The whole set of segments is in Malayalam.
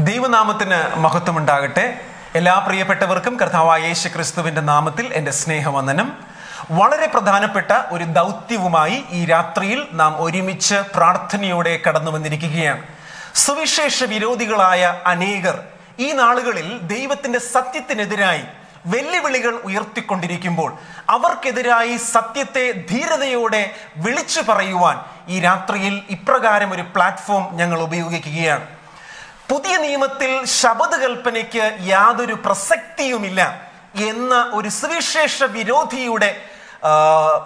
ദൈവനാമത്തിന് മഹത്വമുണ്ടാകട്ടെ എല്ലാ പ്രിയപ്പെട്ടവർക്കും കർത്താവായ യേശു ക്രിസ്തുവിന്റെ നാമത്തിൽ എൻ്റെ സ്നേഹവന്ദനം വളരെ പ്രധാനപ്പെട്ട ഒരു ദൗത്യവുമായി ഈ രാത്രിയിൽ നാം ഒരുമിച്ച് പ്രാർത്ഥനയോടെ കടന്നു വന്നിരിക്കുകയാണ് സുവിശേഷ വിരോധികളായ അനേകർ ഈ നാളുകളിൽ ദൈവത്തിന്റെ സത്യത്തിനെതിരായി വെല്ലുവിളികൾ ഉയർത്തിക്കൊണ്ടിരിക്കുമ്പോൾ അവർക്കെതിരായി സത്യത്തെ ധീരതയോടെ വിളിച്ചു പറയുവാൻ ഈ രാത്രിയിൽ ഇപ്രകാരം ഒരു പ്ലാറ്റ്ഫോം ഞങ്ങൾ ഉപയോഗിക്കുകയാണ് പുതിയ നിയമത്തിൽ ശബദ കൽപ്പനയ്ക്ക് യാതൊരു പ്രസക്തിയുമില്ല എന്ന ഒരു സുവിശേഷ വിരോധിയുടെ ആ,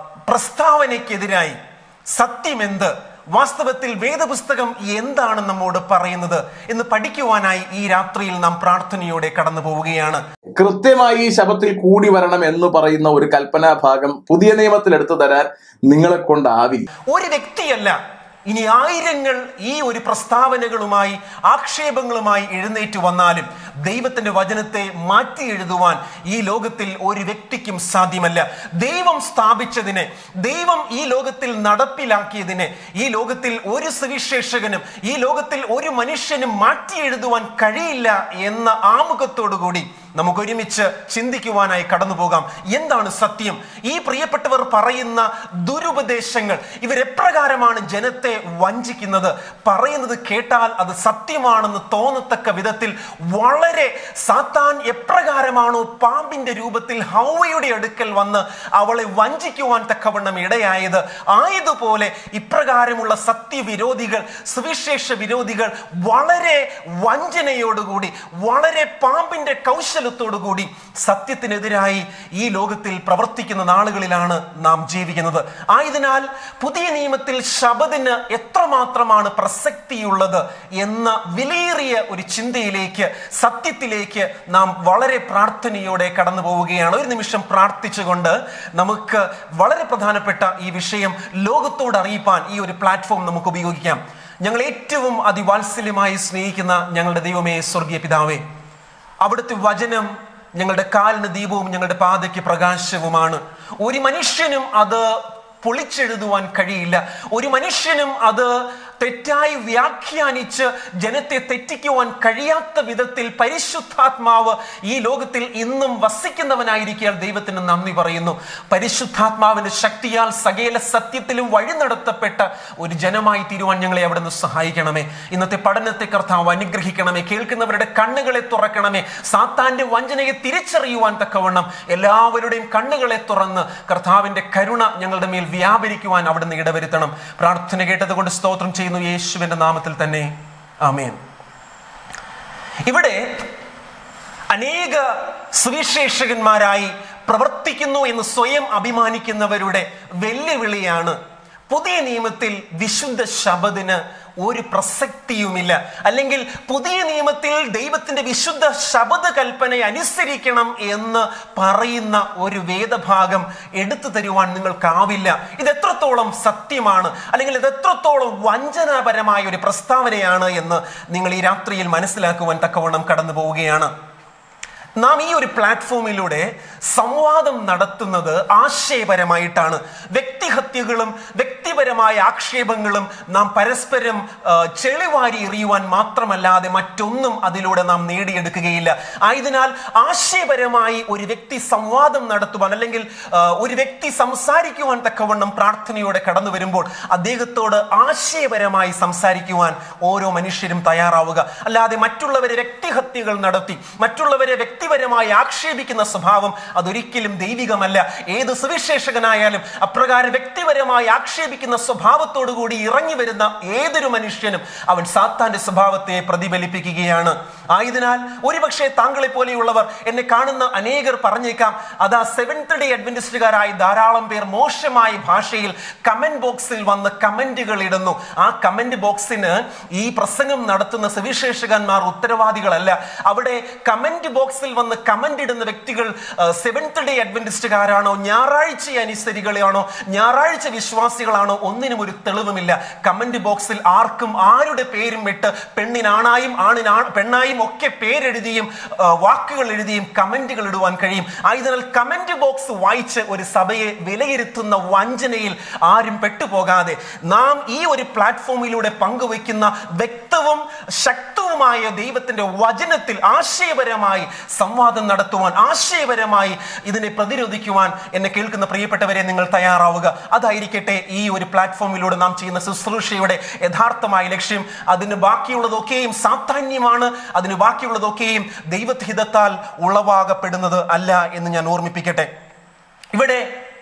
പ്രസ്താവനയ്ക്കെതിരായി സത്യമെന്ത് വാസ്തവത്തിൽ വേദപുസ്തകം എന്താണ് നമ്മോട് പറയുന്നത് എന്ന് പഠിക്കുവാനായി ഈ രാത്രിയിൽ നാം പ്രാർത്ഥനയോടെ കടന്നു പോവുകയാണ് കൃത്യമായി ഈ ശബത്തിൽ കൂടി വരണം എന്ന് പറയുന്ന ഒരു കൽപ്പനാ ഭാഗം പുതിയ നിയമത്തിൽ എടുത്തു തരാൻ നിങ്ങളെ കൊണ്ടാവില്ല ഒരു വ്യക്തിയല്ല ഇനി ആയിരങ്ങൾ ഈ ഒരു പ്രസ്താവനകളുമായി ആക്ഷേപങ്ങളുമായി എഴുന്നേറ്റ് വന്നാലും ദൈവത്തിന്റെ വചനത്തെ മാറ്റി എഴുതുവാൻ ഈ ലോകത്തിൽ ഒരു വ്യക്തിക്കും സാധ്യമല്ല ദൈവം സ്ഥാപിച്ചതിനെ ദൈവം ഈ ലോകത്തിൽ നടപ്പിലാക്കിയതിനെ ഈ ലോകത്തിൽ ഒരു സുവിശേഷകനും ഈ ലോകത്തിൽ ഒരു മനുഷ്യനും മാറ്റി എഴുതുവാൻ കഴിയില്ല എന്ന ആമുഖത്തോടുകൂടി നമുക്ക് ഒരുമിച്ച് ചിന്തിക്കുവാനായി കടന്നു പോകാം എന്താണ് സത്യം ഈ പ്രിയപ്പെട്ടവർ പറയുന്ന ദുരുപദേശങ്ങൾ ഇവരെപ്രകാരമാണ് ജനത്തെ വഞ്ചിക്കുന്നത് പറയുന്നത് കേട്ടാൽ അത് സത്യമാണെന്ന് തോന്നത്തക്ക വിധത്തിൽ വളരെ സാത്താൻ എപ്രകാരമാണോ പാമ്പിന്റെ രൂപത്തിൽ ഹൗവയുടെ അടുക്കൽ വന്ന് അവളെ വഞ്ചിക്കുവാൻ തക്കവണ്ണം ഇടയായത് ആയതുപോലെ ഇപ്രകാരമുള്ള സത്യവിരോധികൾ സുവിശേഷ വിരോധികൾ വളരെ വഞ്ചനയോടുകൂടി വളരെ പാമ്പിന്റെ കൗശലത്തോടുകൂടി സത്യത്തിനെതിരായി ഈ ലോകത്തിൽ പ്രവർത്തിക്കുന്ന നാളുകളിലാണ് നാം ജീവിക്കുന്നത് ആയതിനാൽ പുതിയ നിയമത്തിൽ ശബദിന് എത്രമാത്രമാണ് പ്രസക്തിയുള്ളത് എന്ന വിലയേറിയ ഒരു ചിന്തയിലേക്ക് സത്യത്തിലേക്ക് നാം വളരെ പ്രാർത്ഥനയോടെ കടന്നു പോവുകയാണ് ഒരു നിമിഷം പ്രാർത്ഥിച്ചുകൊണ്ട് നമുക്ക് വളരെ പ്രധാനപ്പെട്ട ഈ വിഷയം ലോകത്തോട് അറിയിപ്പാൻ ഈ ഒരു പ്ലാറ്റ്ഫോം നമുക്ക് ഉപയോഗിക്കാം ഞങ്ങൾ ഏറ്റവും അതിവാത്സല്യമായി സ്നേഹിക്കുന്ന ഞങ്ങളുടെ ദൈവമേ സ്വർഗീയ പിതാവേ അവിടുത്തെ വചനം ഞങ്ങളുടെ കാലിന് ദീപവും ഞങ്ങളുടെ പാതയ്ക്ക് പ്രകാശവുമാണ് ഒരു മനുഷ്യനും അത് പൊളിച്ചെഴുതുവാൻ കഴിയില്ല ഒരു മനുഷ്യനും അത് തെറ്റായി വ്യാഖ്യാനിച്ച് ജനത്തെ തെറ്റിക്കുവാൻ കഴിയാത്ത വിധത്തിൽ പരിശുദ്ധാത്മാവ് ഈ ലോകത്തിൽ ഇന്നും വസിക്കുന്നവനായിരിക്കാൻ ദൈവത്തിന് നന്ദി പറയുന്നു പരിശുദ്ധാത്മാവിന്റെ ശക്തിയാൽ സകല സത്യത്തിലും വഴി നടത്തപ്പെട്ട ഒരു ജനമായി തീരുവാൻ ഞങ്ങളെ അവിടെ നിന്ന് സഹായിക്കണമേ ഇന്നത്തെ പഠനത്തെ കർത്താവ് അനുഗ്രഹിക്കണമേ കേൾക്കുന്നവരുടെ കണ്ണുകളെ തുറക്കണമേ സാത്താന്റെ വഞ്ചനയെ തിരിച്ചറിയുവാൻ തക്കവണ്ണം എല്ലാവരുടെയും കണ്ണുകളെ തുറന്ന് കർത്താവിന്റെ കരുണ ഞങ്ങളുടെ മേൽ വ്യാപരിക്കുവാൻ അവിടുന്ന് ഇടവരുത്തണം പ്രാർത്ഥന കേട്ടതുകൊണ്ട് സ്തോത്രം ചെയ്യുന്നു യേശുവിന്റെ നാമത്തിൽ തന്നെ ആമേൻ ഇവിടെ അനേക സുവിശേഷകന്മാരായി പ്രവർത്തിക്കുന്നു എന്ന് സ്വയം അഭിമാനിക്കുന്നവരുടെ വെല്ലുവിളിയാണ് പുതിയ നിയമത്തിൽ വിശുദ്ധ ശബദിന് ഒരു പ്രസക്തിയുമില്ല അല്ലെങ്കിൽ പുതിയ നിയമത്തിൽ ദൈവത്തിന്റെ വിശുദ്ധ ശബദ കൽപ്പനയെ അനുസരിക്കണം എന്ന് പറയുന്ന ഒരു വേദഭാഗം എടുത്തു തരുവാൻ നിങ്ങൾക്കാവില്ല ഇത് എത്രത്തോളം സത്യമാണ് അല്ലെങ്കിൽ ഇത് എത്രത്തോളം വഞ്ചനാപരമായ ഒരു പ്രസ്താവനയാണ് എന്ന് നിങ്ങൾ ഈ രാത്രിയിൽ മനസ്സിലാക്കുവാൻ തക്കവണ്ണം കടന്നു പോവുകയാണ് നാം ഈ ഒരു പ്ലാറ്റ്ഫോമിലൂടെ സംവാദം നടത്തുന്നത് ആശയപരമായിട്ടാണ് വ്യക്തിഹത്യകളും വ്യക്തിപരമായ ആക്ഷേപങ്ങളും നാം പരസ്പരം ആ, ചെളിവാരി എറിയുവാൻ മാത്രമല്ലാതെ മറ്റൊന്നും അതിലൂടെ നാം നേടിയെടുക്കുകയില്ല ആയതിനാൽ ആശയപരമായി ഒരു വ്യക്തി സംവാദം നടത്തുവാൻ അല്ലെങ്കിൽ ആ, ഒരു വ്യക്തി സംസാരിക്കുവാൻ തക്കവണ്ണം പ്രാർത്ഥനയോടെ കടന്നു വരുമ്പോൾ അദ്ദേഹത്തോട് ആശയപരമായി സംസാരിക്കുവാൻ ഓരോ മനുഷ്യരും തയ്യാറാവുക അല്ലാതെ മറ്റുള്ളവരെ വ്യക്തിഹത്യകൾ നടത്തി മറ്റുള്ളവരെ വ്യക്തിപരമായി ആക്ഷേപിക്കുന്ന സ്വഭാവം അതൊരിക്കലും ദൈവികമല്ല ഏത് സുവിശേഷകനായാലും അപ്രകാരം വ്യക്തിപരമായി ആക്ഷേപിക്കുന്ന സ്വഭാവത്തോടു കൂടി ഇറങ്ങി വരുന്ന ഏതൊരു മനുഷ്യനും അവൻ സാത്താന്റെ സ്വഭാവത്തെ പ്രതിഫലിപ്പിക്കുകയാണ് ആയതിനാൽ ഒരുപക്ഷെ താങ്കളെ പോലെയുള്ളവർ എന്നെ കാണുന്ന അനേകർ പറഞ്ഞേക്കാം അതാ സെവൻത് ഡേ അഡ്വന്റിസ്റ്റുകാരായി ധാരാളം പേർ മോശമായ ഭാഷയിൽ കമന്റ് ബോക്സിൽ വന്ന് കമന്റുകൾ ഇടുന്നു ആ കമന്റ് ബോക്സിന് ഈ പ്രസംഗം നടത്തുന്ന സുവിശേഷകന്മാർ ഉത്തരവാദികളല്ല അവിടെ കമന്റ് ബോക്സിൽ വന്ന് കമന്റ് ഇടുന്ന വ്യക്തികൾ സെവൻത് ഡേ അഡ്വന്റിസ്റ്റുകാരാണോ ഞായറാഴ്ച അനുസരികളാണോ ഞായറാഴ്ച വിശ്വാസികളാണോ ഒന്നിനും ഒരു തെളിവുമില്ല കമന്റ് ബോക്സിൽ ആർക്കും ആരുടെ പേരും ഇട്ട് പെണ്ണിനാണായും ആണിനാ പെണ്ണായും ഒക്കെ പേരെഴുതിയും ആ, വാക്കുകൾ എഴുതിയും കമന്റുകൾ ഇടുവാൻ കഴിയും ആയതിനാൽ കമന്റ് ബോക്സ് വായിച്ച് ഒരു സഭയെ വിലയിരുത്തുന്ന വഞ്ചനയിൽ ആരും പെട്ടുപോകാതെ നാം ഈ ഒരു പ്ലാറ്റ്ഫോമിലൂടെ പങ്കുവയ്ക്കുന്ന വ്യക്തവും ശക്തവുമായ ദൈവത്തിന്റെ വചനത്തിൽ ആശയപരമായി സംവാദം നടത്തുവാൻ ആശയപരമായി ഇതിനെ പ്രതിരോധിക്കുവാൻ എന്നെ കേൾക്കുന്ന പ്രിയപ്പെട്ടവരെ നിങ്ങൾ തയ്യാറാവുക അതായിരിക്കട്ടെ ഈ ഒരു പ്ലാറ്റ്ഫോമിലൂടെ നാം ചെയ്യുന്ന ശുശ്രൂഷയുടെ യഥാർത്ഥമായ ലക്ഷ്യം അതിന് ബാക്കിയുള്ളതൊക്കെയും സാധാന്യമാണ് അതിന് ബാക്കിയുള്ളതൊക്കെയും ദൈവഹിതത്താൽ ഉളവാകപ്പെടുന്നത് അല്ല എന്ന് ഞാൻ ഓർമ്മിപ്പിക്കട്ടെ ഇവിടെ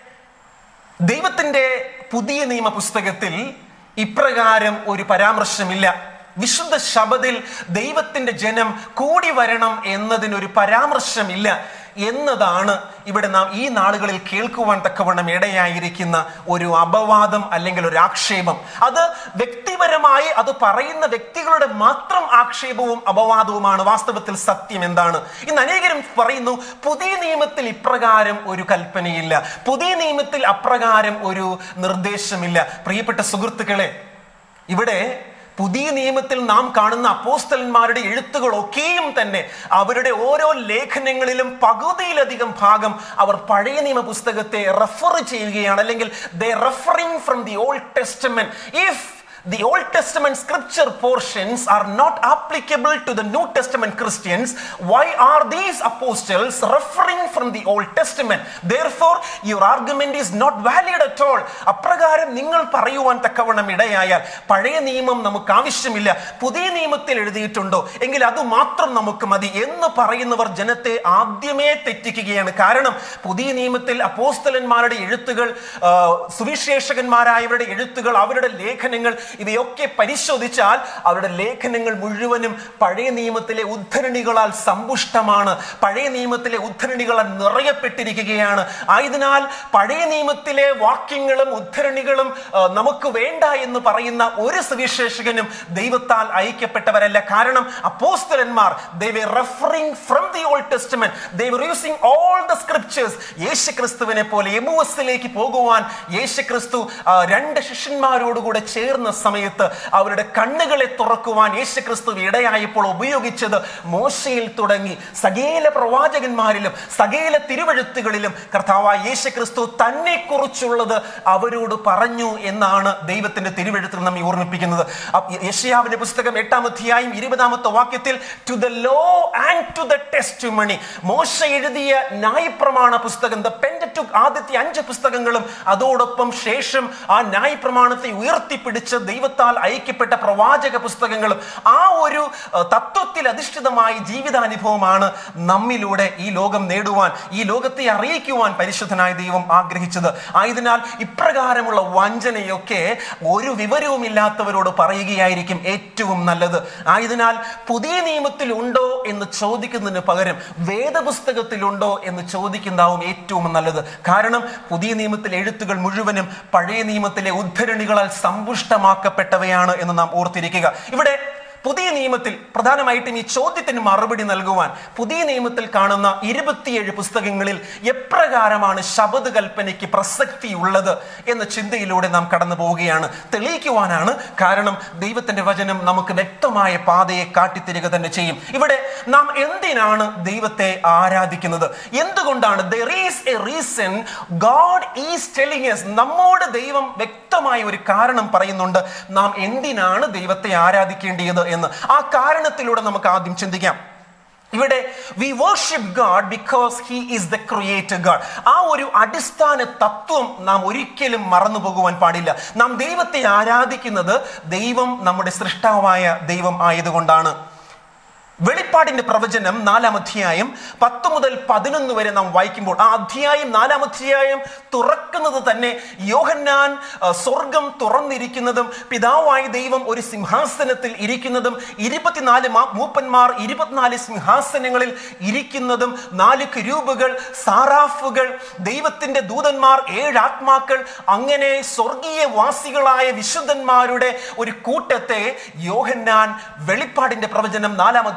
ദൈവത്തിന്റെ പുതിയ നിയമ പുസ്തകത്തിൽ ഇപ്രകാരം ഒരു പരാമർശമില്ല വിശുദ്ധ ശബദിൽ ദൈവത്തിന്റെ ജനം കൂടി വരണം എന്നതിനൊരു പരാമർശമില്ല എന്നതാണ് ഇവിടെ നാം ഈ നാളുകളിൽ കേൾക്കുവാൻ തക്കവണ്ണം ഇടയായിരിക്കുന്ന ഒരു അപവാദം അല്ലെങ്കിൽ ഒരു ആക്ഷേപം അത് വ്യക്തിപരമായി അത് പറയുന്ന വ്യക്തികളുടെ മാത്രം ആക്ഷേപവും അപവാദവുമാണ് വാസ്തവത്തിൽ സത്യം എന്താണ് ഇന്ന് അനേകരും പറയുന്നു പുതിയ നിയമത്തിൽ ഇപ്രകാരം ഒരു കൽപ്പനയില്ല പുതിയ നിയമത്തിൽ അപ്രകാരം ഒരു നിർദ്ദേശമില്ല പ്രിയപ്പെട്ട സുഹൃത്തുക്കളെ ഇവിടെ പുതിയ നിയമത്തിൽ നാം കാണുന്ന അപ്പോസ്തലന്മാരുടെ എഴുത്തുകളൊക്കെയും തന്നെ അവരുടെ ഓരോ ലേഖനങ്ങളിലും പകുതിയിലധികം ഭാഗം അവർ പഴയ നിയമ പുസ്തകത്തെ റെഫർ ചെയ്യുകയാണ് അല്ലെങ്കിൽ the referring from the Old Testament if the Old Testament scripture portions are not applicable to the New Testament Christians, why are these apostles referring from the Old Testament? Therefore, your argument is not valid at all. അപ്രകാരം നിങ്ങൾ പറയുവാൻ തക്കവണ്ണം ഇടയായാൽ പഴയ നിയമം നമുക്ക് ആവശ്യമില്ല പുതിയ നിയമത്തിൽ എഴുതിയിട്ടുണ്ടോ എങ്കിൽ അത് മാത്രം നമുക്ക് മതി എന്ന് പറയുന്നവർ ജനത്തെ ആദ്യമേ തെറ്റിക്കുകയാണ് കാരണം പുതിയ നിയമത്തിൽ അപ്പോസ്തലന്മാരുടെ എഴുത്തുകൾ ആ, സുവിശേഷകന്മാരായവരുടെ എഴുത്തുകൾ അവരുടെ ലേഖനങ്ങൾ ഇവയൊക്കെ പരിശോധിച്ചാൽ അവരുടെ ലേഖനങ്ങൾ മുഴുവനും പഴയ നിയമത്തിലെ ഉദ്ധരണികളാൽ സമ്പുഷ്ടമാണ് പഴയ നിയമത്തിലെ ഉദ്ധരണികളാൽ നിറയപ്പെട്ടിരിക്കുകയാണ് ആയതിനാൽ പഴയ നിയമത്തിലെ വാക്യങ്ങളും ഉദ്ധരണികളും ആ, നമുക്ക് വേണ്ട എന്ന് പറയുന്ന ഒരു സുവിശേഷകനും ദൈവത്താൽ ഐക്യപ്പെട്ടവരല്ല കാരണം അപ്പോസ്തലന്മാർ they were referring from the old testament they were using all the scriptures യേശുക്രിസ്തുവിനെ പോലെ എമുവസിലേക്ക് പോകുവാൻ യേശുക്രിസ്തു ആ, രണ്ട് ശിഷ്യന്മാരോടുകൂടെ ചേർന്ന സമയത്ത് അവരുടെ കണ്ണുകളെ തുറക്കുവാൻ യേശുക്രിസ്തു ഇടയായപ്പോൾ ഉപയോഗിച്ചത് മോശയിൽ തുടങ്ങി സകേല പ്രവാചകന്മാരിലും സകേല തിരുവഴുത്തുകളിലും കർത്താവായ യേശുക്രിസ്തു തന്നെ കുറിച്ചുള്ളത് അവരോട് പറഞ്ഞു എന്നാണ് ദൈവത്തിന്റെ തിരുവഴുത്തിൽ നമ്മെ ഓർമ്മിപ്പിക്കുന്നത് അപ്പ- യശയാവിന്റെ പുസ്തകം എട്ടാം അധ്യായം ഇരുപതാമത്തെ വാക്യത്തിൽ to the law and to the testimony മോശ എഴുതിയ ന്യായപ്രമാണ പുസ്തകം ദ പെൻഡറ്റുക് ആദ്യത്തെ അഞ്ച് പുസ്തകങ്ങളും അതോടൊപ്പം ശേഷം ആ ന്യായപ്രമാണത്തെ ഉയർത്തിപ്പിടിച്ച് ദൈവത്താൽ ഐക്യപ്പെട്ട പ്രവാചക പുസ്തകങ്ങളും ആ ഒരു അഹ്, തത്വത്തിൽ അധിഷ്ഠിതമായ ജീവിതാനുഭവമാണ് നമ്മിലൂടെ ഈ ലോകം നേടുവാൻ ഈ ലോകത്തെ അറിയിക്കുവാൻ പരിശുദ്ധനായ ദൈവം ആഗ്രഹിച്ചത് ആയതിനാൽ ഇപ്രകാരമുള്ള വഞ്ചനയൊക്കെ ഒരു വിവരവുമില്ലാത്തവരോട് പറയുകയായിരിക്കും ഏറ്റവും നല്ലത് ആയതിനാൽ പുതിയ നിയമത്തിൽ ഉണ്ടോ എന്ന് ചോദിക്കുന്നതിന് പകരം വേദപുസ്തകത്തിലുണ്ടോ എന്ന് ചോദിക്കുന്നതാവും ഏറ്റവും നല്ലത് കാരണം പുതിയ നിയമത്തിലെ എഴുത്തുകൾ മുഴുവനും പഴയ നിയമത്തിലെ ഉദ്ധരണികളാൽ സമ്പുഷ്ടമാക്കപ്പെട്ടവയാണ് എന്ന് നാം ഓർത്തിരിക്കുക ഇവിടെ പുതിയ നിയമത്തിൽ പ്രധാനമായിട്ടും ഈ ചോദ്യത്തിന് മറുപടി നൽകുവാൻ പുതിയ നിയമത്തിൽ കാണുന്ന ഇരുപത്തിയേഴ് പുസ്തകങ്ങളിൽ എപ്രകാരമാണ് ശബദ കൽപ്പനയ്ക്ക് പ്രസക്തി ഉള്ളത് എന്ന ചിന്തയിലൂടെ നാം കടന്നു പോവുകയാണ് തെളിയിക്കുവാനാണ് കാരണം ദൈവത്തിന്റെ വചനം നമുക്ക് വ്യക്തമായ പാതയെ കാട്ടിത്തരിക തന്നെ ചെയ്യും ഇവിടെ നാം എന്തിനാണ് ദൈവത്തെ ആരാധിക്കുന്നത് എന്തുകൊണ്ടാണ് there is a reason God is telling us നമ്മോട് ദൈവം വ്യക്തമായ ഒരു കാരണം പറയുന്നുണ്ട് നാം എന്തിനാണ് ദൈവത്തെ ആരാധിക്കേണ്ടത് എന്ന് ആ കാരണത്തിലൂടെ നമുക്ക് ആദ്യം ചിന്തിക്കാം ഇവിടെ we worship God because he is the creator God ആ ഒരു അടിസ്ഥാന തത്വം നാം ഒരിക്കലും മറന്നു പോകുവാൻ പാടില്ല നാം ദൈവത്തെ ആരാധിക്കുന്നത് ദൈവം നമ്മുടെ സൃഷ്ടാവായ ദൈവം ആയതുകൊണ്ടാണ് വെളിപ്പാടിന്റെ പ്രവചനം നാലാം അധ്യായം പത്ത് മുതൽ പതിനൊന്ന് വരെ നാം വായിക്കുമ്പോൾ ആ അധ്യായം നാലാം അധ്യായം തുറക്കുന്നത് തന്നെ യോഹന്നാൻ ആ, സ്വർഗം തുറന്നിരിക്കുന്നതും പിതാവായ ദൈവം ഒരു സിംഹാസനത്തിൽ ഇരിക്കുന്നതും ഇരുപത്തിനാല് മാ- മൂപ്പന്മാർ ഇരുപത്തിനാല് സിംഹാസനങ്ങളിൽ ഇരിക്കുന്നതും നാല് കിരൂപുകൾ സാറാഫുകൾ ദൈവത്തിന്റെ ദൂതന്മാർ ഏഴ് ആത്മാക്കൾ അങ്ങനെ സ്വർഗീയ വാസികളായ വിശുദ്ധന്മാരുടെ ഒരു കൂട്ടത്തെ യോഹന്നാൻ വെളിപ്പാടിന്റെ പ്രവചനം നാലാം അധ്യായത്തിൽ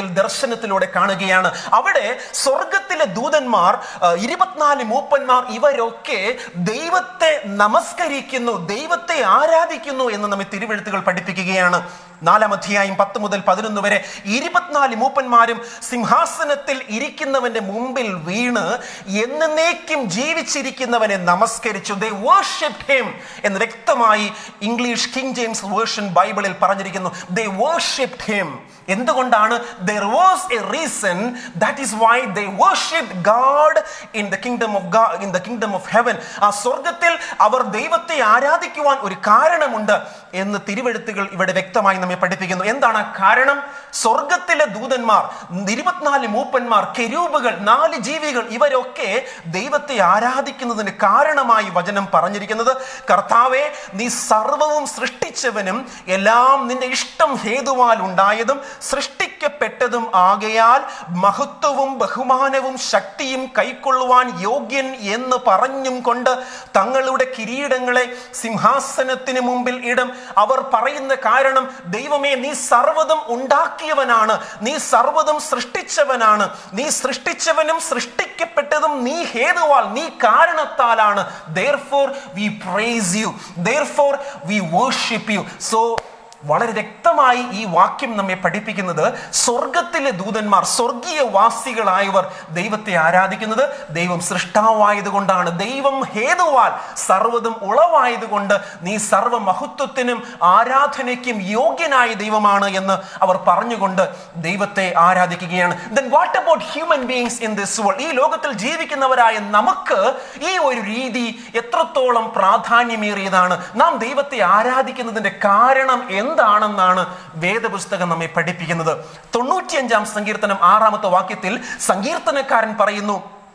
ദർശനത്തിലൂടെ കാണുകയാണ് അവിടെ സ്വർഗത്തിലെ ദൂതന്മാർ ആ, ഇരുപത്തിനാല് മൂപ്പന്മാർ ഇവരൊക്കെ ദൈവത്തെ നമസ്കരിക്കുന്നു ദൈവത്തെ ആരാധിക്കുന്നു എന്ന് നമ്മെ തിരുവെഴുത്തുകൾ പഠിപ്പിക്കുകയാണ് നാലാം അധ്യായം പത്ത് മുതൽ പതിനൊന്ന് വരെ ഇരുപത്തിനാല് മൂപ്പന്മാരും സിംഹാസനത്തിൽ ഇരിക്കുന്നവന്റെ മുമ്പിൽ വീണ് എന്നേക്കും ജീവിച്ചിരിക്കുന്നവനെ നമസ്കരിച്ചു ദേ വർഷിപ്പ് ഹിം എന്ന് വ്യക്തമായി ഇംഗ്ലീഷ് കിങ് ജെയിംസ് വേർഷൻ ബൈബിളിൽ പറഞ്ഞിരിക്കുന്നു ദേ വർഷിപ്പ് ഹിം എന്തുകൊണ്ടാണ് there was a reason that is why they worship God in the kingdom of God in the kingdom of heaven ആ സ്വർഗത്തിൽ അവർ ദൈവത്തെ ആരാധിക്കുവാൻ ഒരു കാരണമുണ്ട് എന്ന് തിരുവെഴുത്തുകൾ ഇവിടെ വ്യക്തമായി നമ്മെ പഠിപ്പിക്കുന്നു എന്താണ് ആ കാരണം സ്വർഗത്തിലെ ദൂതന്മാർ ഇരുപത്തിനാല് മൂപ്പന്മാർ കെരൂബുകൾ നാല് ജീവികൾ ഇവരൊക്കെ ദൈവത്തെ ആരാധിക്കുന്നതിന് കാരണമായി വചനം പറഞ്ഞിരിക്കുന്നത് കർത്താവെ നീ സർവവും സൃഷ്ടിച്ചവനും എല്ലാം നിന്റെ ഇഷ്ടം ഹേതുവാൽ ഉണ്ടായതും സൃഷ്ടിക്കപ്പെട്ടതും ആകയാൽ മഹത്വവും ബഹുമാനവും ശക്തിയും കൈക്കൊള്ളുവാൻ യോഗ്യൻ എന്ന് പറഞ്ഞും കൊണ്ട് തങ്ങളുടെ കിരീടങ്ങളെ സിംഹാസനത്തിന് മുമ്പിൽ ഇടും അവർ പറയുന്ന കാരണം ദൈവമേ നീ സർവ്വതും ഉണ്ടാക്കിയവനാണ് നീ സർവ്വതും സൃഷ്ടിച്ചവനാണ് നീ സൃഷ്ടിച്ചവനും സൃഷ്ടിക്കപ്പെട്ടതും നീ ഹേതുവാൽ നീ കാരണത്താലാണ് therefore we praise you therefore we worship you so വളരെ വ്യക്തമായി ഈ വാക്യം നമ്മെ പഠിപ്പിക്കുന്നത് സ്വർഗത്തിലെ ദൂതന്മാർ സ്വർഗീയ വാസികളായവർ ദൈവത്തെ ആരാധിക്കുന്നത് ദൈവം സൃഷ്ടാവായതുകൊണ്ടാണ് ദൈവം ഹേതുവാൽ സർവ്വതും ഉളവായതുകൊണ്ട് നീ സർവ്വ മഹത്വത്തിനും ആരാധനയ്ക്കും യോഗ്യനായ ദൈവമാണ് എന്ന് അവർ പറഞ്ഞുകൊണ്ട് ദൈവത്തെ ആരാധിക്കുകയാണ് then what about human beings in this world ഈ ലോകത്തിൽ ജീവിക്കുന്നവരായ നമുക്ക് ഈ ഒരു രീതി എത്രത്തോളം പ്രാധാന്യമേറിയതാണ് നാം ദൈവത്തെ ആരാധിക്കുന്നതിന്റെ കാരണം എന്താണെന്നാണ് വേദപുസ്തകം നമ്മെ പഠിപ്പിക്കുന്നത് തൊണ്ണൂറ്റിയഞ്ചാം സങ്കീർത്തനം ആറാമത്തെ വാക്യത്തിൽ സങ്കീർത്തനക്കാരൻ പറയുന്നു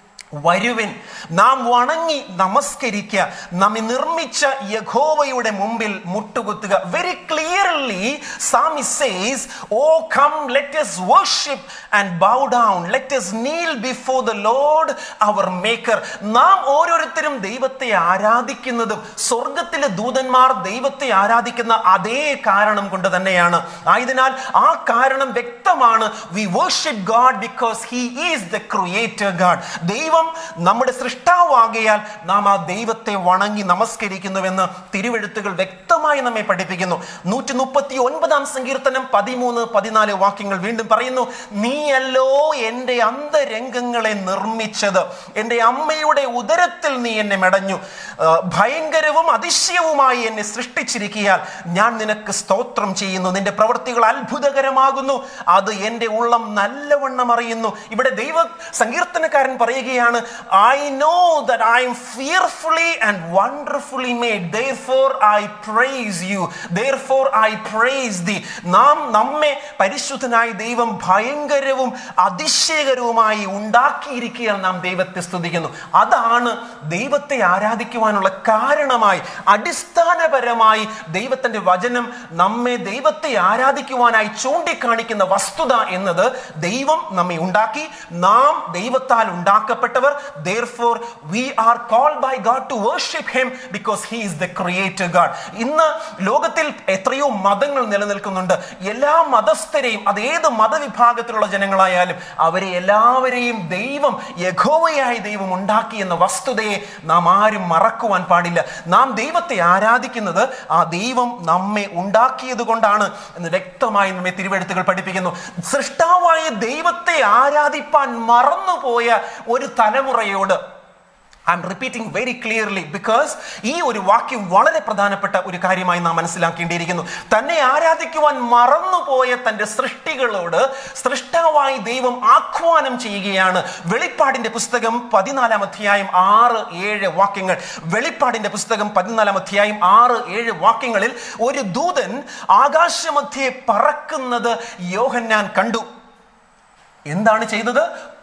വരുവിൻ നാം വണങ്ങി നമസ്കരിക്കുക നമ്മെ നിർമ്മിച്ച യഹോവയുടെ മുമ്പിൽ മുട്ടുകുത്തുക very clearly psalm says oh come let us worship and bow down let us kneel before the lord our maker നാം ഓരോരുത്തരും ദൈവത്തെ ആരാധിക്കുന്നതും സ്വർഗത്തിലെ ദൂതന്മാർ ദൈവത്തെ ആരാധിക്കുന്ന അതേ കാരണം കൊണ്ട് തന്നെയാണ് ആയതിനാൽ ആ കാരണം വ്യക്തമാണ് we worship God because he is the creator God ദൈവം നമ്മുടെ സൃഷ്ടാവാകയാൽ നാം ആ ദൈവത്തെ വണങ്ങി നമസ്കരിക്കുന്നുവെന്ന് തിരുവെഴുത്തുകൾ വ്യക്തമായി നമ്മെ പഠിപ്പിക്കുന്നു നൂറ്റി മുപ്പത്തി ഒൻപതാം സങ്കീർത്തനം പതിമൂന്ന് പതിനാല് വാക്യങ്ങൾ വീണ്ടും പറയുന്നു നീയല്ലോ എൻ്റെ അന്തരംഗങ്ങളെ നിർമ്മിച്ചത് എൻ്റെ അമ്മയുടെ ഉദരത്തിൽ നീ എന്നെ മെടഞ്ഞു ആ, ഭയങ്കരവും അതിശയവുമായി എന്നെ സൃഷ്ടിച്ചിരിക്കിയാൽ ഞാൻ നിനക്ക് സ്തോത്രം ചെയ്യുന്നു നിന്റെ പ്രവൃത്തികൾ അത്ഭുതകരമാകുന്നു അത് എൻ്റെ ഉള്ളം നല്ലവണ്ണം അറിയുന്നു ഇവിടെ ദൈവ സങ്കീർത്തനക്കാരൻ പറയുകയാണ് I know that I am fearfully and wonderfully made therefore I praise you therefore I praise the നാം നമ്മെ പരിശുദ്ധനായ ദൈവം ഭയങ്കരവും അതിശയകരവുമായി ഉണ്ടാക്കിയിരിക്കുകയാണ് നാം ദൈവത്തെ സ്തുതിക്കുന്നു അതാണ് ദൈവത്തെ ആരാധിക്കുവാനുള്ള കാരണമായി അടിസ്ഥാനപരമായി ദൈവത്തിന്റെ വചനം നമ്മെ ദൈവത്തെ ആരാധിക്കുവാനായി ചൂണ്ടിക്കാണിക്കുന്ന വസ്തുത എന്നത് ദൈവം നമ്മെ ഉണ്ടാക്കി നാം ദൈവത്താൽ ഉണ്ടാക്കപ്പെട്ടവർ therefore we are called by God to worship him because he is the creator God ഇന്ന് ലോകത്തിൽ എത്രയോ മതങ്ങൾ നിലനിൽക്കുന്നുണ്ട് എല്ലാ മതസ്ഥരെയും അത് ഏത് മതവിഭാഗത്തിലുള്ള ജനങ്ങളായാലും അവരെ എല്ലാവരെയും ദൈവം യഘോവയായ ദൈവം ഉണ്ടാക്കി എന്ന വസ്തുതയെ നാം ആരും മറക്കുവാൻ പാടില്ല നാം ദൈവത്തെ ആരാധിക്കുന്നത് ആ ദൈവം നമ്മെ ഉണ്ടാക്കിയത് കൊണ്ടാണ് എന്ന് വ്യക്തമായി നമ്മെ തിരുവെഴുത്തുകൾ പഠിപ്പിക്കുന്നു സൃഷ്ടാവായ ദൈവത്തെ ആരാധിപ്പാൻ മറന്നുപോയ ഒരു തലമുറയോട് I am repeating very clearly because ഈ ഒരു വാക്യം വളരെ പ്രധാനപ്പെട്ട ഒരു കാര്യമായി നാം മനസ്സിലാക്കേണ്ടിയിരിക്കുന്നു തന്നെ ആരാധിക്കുവാൻ മറന്നുപോയ തൻ്റെ സൃഷ്ടികളോട് സൃഷ്ടാവായി ദൈവം ആഹ്വാനം ചെയ്യുകയാണ് വെളിപ്പാടിന്റെ പുസ്തകം പതിനാലാം അധ്യായം ആറ് ഏഴ് വാക്യങ്ങൾ വെളിപ്പാടിന്റെ പുസ്തകം പതിനാലാം അധ്യായം ആറ് ഏഴ് വാക്യങ്ങളിൽ ഒരു ദൂതൻ ആകാശമധ്യേ പറക്കുന്നത് യോഹന്നാൻ കണ്ടു എന്താണ് ചെയ്തത്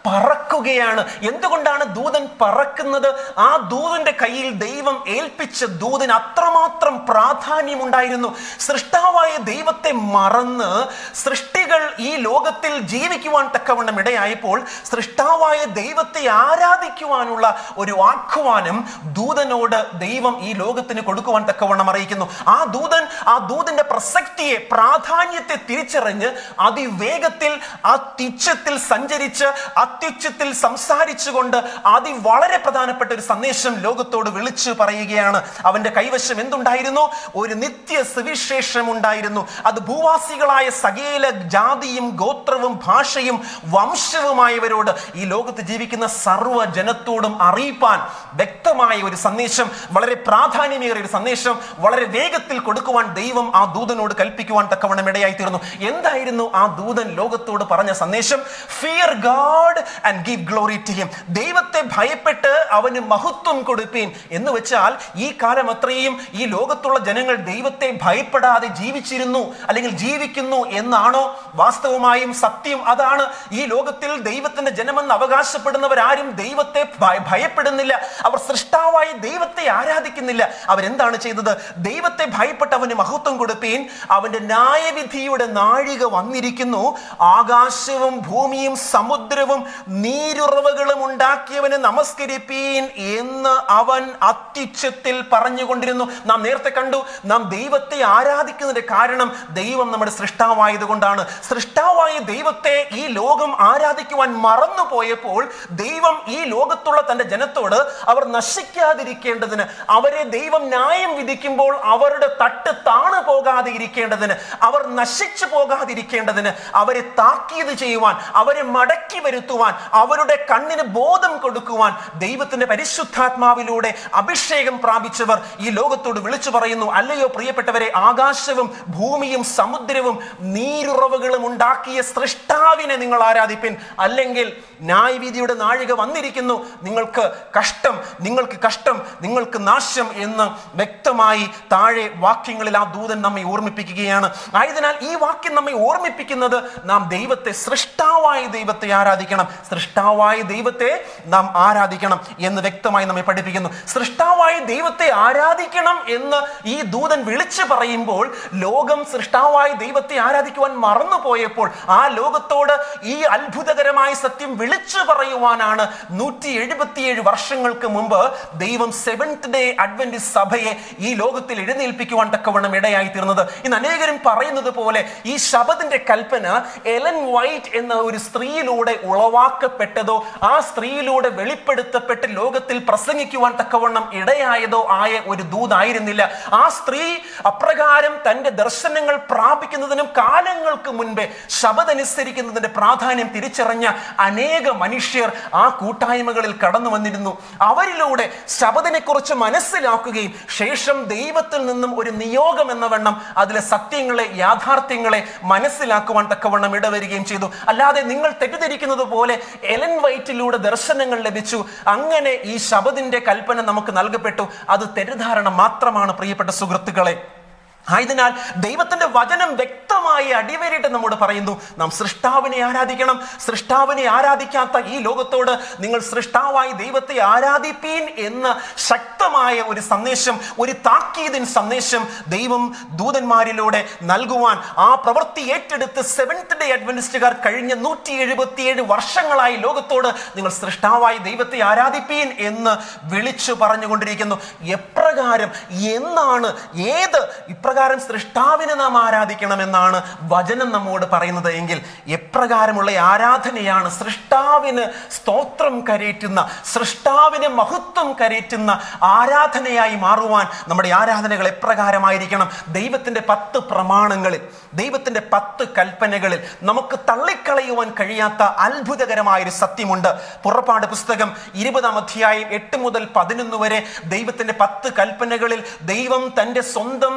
പറക്കുകയാണ് എന്തുകൊണ്ടാണ് ദൂതൻ പറക്കുന്നത് ആ ദൂതന്റെ കയ്യിൽ ദൈവം ഏൽപ്പിച്ച ദൂതന് അത്രമാത്രം പ്രാധാന്യമുണ്ടായിരുന്നു സൃഷ്ടാവായ ദൈവത്തെ മറന്ന് സൃഷ്ടികൾ ഈ ലോകത്തിൽ ജീവിക്കുവാൻ തക്കവണ്ണം ഇടയായപ്പോൾ സൃഷ്ടാവായ ദൈവത്തെ ആരാധിക്കുവാനുള്ള ഒരു ആഹ്വാനം ദൂതനോട് ദൈവം ഈ ലോകത്തിന് കൊടുക്കുവാൻ തക്കവണ്ണം അറിയിക്കുന്നു ആ ദൂതൻ ആ ദൂതന്റെ പ്രസക്തിയെ പ്രാധാന്യത്തെ തിരിച്ചറിഞ്ഞ് അതിവേഗത്തിൽ അത്യുച്ചത്തിൽ സഞ്ചരിച്ച് അത്യുച്ചത്തിൽ സംസാരിച്ചുകൊണ്ട് അതി വളരെ പ്രധാനപ്പെട്ട ഒരു സന്ദേശം ലോകത്തോട് വിളിച്ചു പറയുകയാണ് അവന്റെ കൈവശം എന്തുണ്ടായിരുന്നു ഒരു നിത്യ സുവിശേഷം ഉണ്ടായിരുന്നു അത് ഭൂവാസികളായ സകേല ജാതിയും ഗോത്രവും ഭാഷയും വംശവുമായവരോട് ഈ ലോകത്ത് ജീവിക്കുന്ന സർവ്വ ജനത്തോടും അറിയിപ്പാൻ വ്യക്തമായ ഒരു സന്ദേശം വളരെ പ്രാധാന്യമേറിയ ഒരു സന്ദേശം വളരെ വേഗത്തിൽ കൊടുക്കുവാൻ ദൈവം ആ ദൂതനോട് കൽപ്പിക്കുവാൻ തക്കവണ്ണം ഇടയായി തീർന്നു എന്തായിരുന്നു ആ ദൂതൻ ലോകത്തോട് പറഞ്ഞ സന്ദേശം fear God and give glory to him ദൈവത്തെ ഭയപ്പെട്ട് അവന് മഹത്വം കൊടുപ്പീൻ എന്ന് വെച്ചാൽ ഈ കാലം അത്രയും ഈ ലോകത്തുള്ള ജനങ്ങൾ ദൈവത്തെ ഭയപ്പെടാതെ ജീവിച്ചിരുന്നു അല്ലെങ്കിൽ ജീവിക്കുന്നു എന്നാണോ വാസ്തവമായും സത്യം അതാണ് ഈ ലോകത്തിൽ ദൈവത്തിന്റെ ജനമെന്ന് അവകാശപ്പെടുന്നവരാരും ദൈവത്തെ ഭയ- ഭയപ്പെടുന്നില്ല അവർ സൃഷ്ടാവായ ദൈവത്തെ ആരാധിക്കുന്നില്ല അവരെന്താണ് ചെയ്തത് ദൈവത്തെ ഭയപ്പെട്ട് അവന് മഹത്വം കൊടുപ്പീൻ അവന്റെ ന്യായവിധിയുടെ നാഴിക വന്നിരിക്കുന്നു ആകാശവും ഭൂമിയും സമുദ്രവും നീരുറവകളും ഉണ്ടാക്കിയവന് നമസ്കരിപ്പീൻ എന്ന് അവൻ അത്യുച്ചത്തിൽ പറഞ്ഞുകൊണ്ടിരുന്നു നാം നേരത്തെ കണ്ടു നാം ദൈവത്തെ ആരാധിക്കുന്നതിന്റെ കാരണം ദൈവം നമ്മുടെ സൃഷ്ടാവായത് കൊണ്ടാണ് സൃഷ്ടാവായ ദൈവത്തെ ഈ ലോകം ആരാധിക്കുവാൻ മറന്നു പോയപ്പോൾ ദൈവം ഈ ലോകത്തുള്ള തന്റെ ജനത്തോട് അവർ നശിക്കാതിരിക്കേണ്ടതിന് അവരെ ദൈവം ന്യായം വിധിക്കുമ്പോൾ അവരുടെ തട്ട് താണു പോകാതെ ഇരിക്കേണ്ടതിന് അവർ നശിച്ചു പോകാതിരിക്കേണ്ടതിന് അവരെ താക്കീത് ചെയ്യുവാൻ അവരെ മടക്കി വരുത്തുവാൻ അവരുടെ കണ്ണിന് ബോധം കൊടുക്കുവാൻ ദൈവത്തിന്റെ പരിശുദ്ധാത്മാവിലൂടെ അഭിഷേകം പ്രാപിച്ചവർ ഈ ലോകത്തോട് വിളിച്ചു പറയുന്നു അല്ലയോ പ്രിയപ്പെട്ടവരെ ആകാശവും ഭൂമിയും സമുദ്രവും നീരുറവുകളും ഉണ്ടാക്കിയ സൃഷ്ടാവിനെ നിങ്ങൾ ആരാധിപ്പിൻ അല്ലെങ്കിൽ ന്യായവിധിയുടെ നാഴിക വന്നിരിക്കുന്നു നിങ്ങൾക്ക് കഷ്ടം നിങ്ങൾക്ക് കഷ്ടം നിങ്ങൾക്ക് നാശം എന്ന് വ്യക്തമായി താഴെ വാക്യങ്ങളിൽ ആ ദൂതൻ നമ്മെ ഓർമ്മിപ്പിക്കുകയാണ് ആയതിനാൽ ഈ വാക്യം നമ്മെ ഓർമ്മിപ്പിക്കുന്നത് നാം ദൈവത്തെ സൃഷ്ടാവായ ദൈവത്തെ ആരാധിക്കണം സൃഷ്ടാവായ ദൈവത്തെ നാം ആരാധിക്കണം എന്ന് വ്യക്തമായി നമ്മെ പഠിപ്പിക്കുന്നു സൃഷ്ടാവായ ദൈവത്തെ ആരാധിക്കണം എന്ന് ഈ ദൂതൻ വിളിച്ചു പറയുമ്പോൾ ലോകം സൃഷ്ടാവായ ദൈവത്തെ ആരാധിക്കുവാൻ മറന്നു പോയപ്പോൾ ആ ലോകത്തോട് ഈ അത്ഭുതകരമായ സത്യം വിളിച്ചു പറയുവാനാണ് നൂറ്റി എഴുപത്തിയേഴ് വർഷങ്ങൾക്ക് മുമ്പ് ദൈവം സെവൻത് ഡേ അഡ്വന്റിസ് സഭയെ ഈ ലോകത്തിൽ എഴുന്നേൽപ്പിക്കുവാൻ തക്കവണ്ണം ഇടയായി തീർന്നത് ഇന്ന് അനേകരും പറയുന്നത് പോലെ ഈ ശബദിന്റെ കൽപ്പന എലൻ വൈറ്റ് എന്ന ഒരു സ്ത്രീയിലൂടെ ഉളവാക്കപ്പെട്ടതോ ആ സ്ത്രീയിലൂടെ വെളിപ്പെടുത്തപ്പെട്ട് ലോകത്തിൽ പ്രസംഗിക്കുവാൻ തക്കവണ്ണം ഇടയായതോ ആയ ഒരു ദൂതായിരുന്നില്ല ആ സ്ത്രീ അപ്രകാരം തന്റെ ദർശനങ്ങൾ പ്രാപിക്കുന്നതിനും കാലങ്ങൾക്ക് മുൻപേ ശബദനുസരിക്കുന്നതിന്റെ പ്രാധാന്യം തിരിച്ചറിഞ്ഞ അനേക മനുഷ്യർ ആ കൂട്ടായ്മകളിൽ കടന്നു വന്നിരുന്നു അവരിലൂടെ ശബദിനെ കുറിച്ച് മനസ്സിലാക്കുകയും ശേഷം ദൈവത്തിൽ നിന്നും ഒരു നിയോഗം എന്ന വണ്ണം അതിലെ സത്യങ്ങളെ യാഥാർത്ഥ്യങ്ങളെ മനസ്സിലാക്കുവാൻ തക്കവണ്ണം ഇടവരികയും ചെയ്തു അല്ലാതെ നിങ്ങൾ തെറ്റിദ്ധരിക്കുന്നത് പോലെ എലൻ വൈറ്റിലൂടെ ദർശനങ്ങൾ ലഭിച്ചു അങ്ങനെ ഈ ശബദിന്റെ കൽപ്പന നമുക്ക് നൽകപ്പെട്ടു അത് തെറ്റിദ്ധാരണ മാത്രമാണ് പ്രിയപ്പെട്ട സുഹൃത്തുക്കളെ ആയതിനാൽ ദൈവത്തിന്റെ വചനം വ്യക്തമായി അടിവരയിട്ട് നമ്മോട് പറയുന്നു നാം സൃഷ്ടാവിനെ ആരാധിക്കണം സൃഷ്ടാവിനെ ആരാധിക്കാത്ത ഈ ലോകത്തോട് നിങ്ങൾ സൃഷ്ടാവായി ദൈവത്തെ ആരാധിപ്പീൻ എന്ന ശക്തമായ ഒരു സന്ദേശം ഒരു താക്കീതിൻ സന്ദേശം ദൈവം ദൂതന്മാരിലൂടെ നൽകുവാൻ ആ പ്രവൃത്തി ഏറ്റെടുത്ത് സെവൻത് ഡേ അഡ്വന്റിസ്റ്റുകാർ കഴിഞ്ഞ നൂറ്റി എഴുപത്തിയേഴ് വർഷങ്ങളായി ലോകത്തോട് നിങ്ങൾ സൃഷ്ടാവായി ദൈവത്തെ ആരാധിപ്പീൻ എന്ന് വിളിച്ചു പറഞ്ഞുകൊണ്ടിരിക്കുന്നു എപ്രകാരം എന്നാണ് ഏത് ഇപ്രകാരം സൃഷ്ടാവിനെ നാം ആരാധിക്കണമെന്നാണ് വചനം നമ്മോട് പറയുന്നത് എങ്കിൽ എപ്രകാരമുള്ള ആരാധനയാണ് സൃഷ്ടാവിന് സ്തോത്രം കരേറ്റുന്ന സൃഷ്ടാവിന് മഹത്വം കരേറ്റുന്ന ആരാധനയായി മാറുവാൻ നമ്മുടെ ആരാധനകൾ എപ്രകാരമായിരിക്കണം ദൈവത്തിന്റെ പത്ത് പ്രമാണങ്ങളിൽ ദൈവത്തിന്റെ പത്ത് കൽപ്പനകളിൽ നമുക്ക് തള്ളിക്കളയുവാൻ കഴിയാത്ത അത്ഭുതകരമായ ഒരു സത്യമുണ്ട് പുറപ്പാട് പുസ്തകം ഇരുപതാം അധ്യായം എട്ട് മുതൽ പതിനൊന്ന് വരെ ദൈവത്തിന്റെ പത്ത് കൽപ്പനകളിൽ ദൈവം തന്റെ സ്വന്തം വിരലുകൾ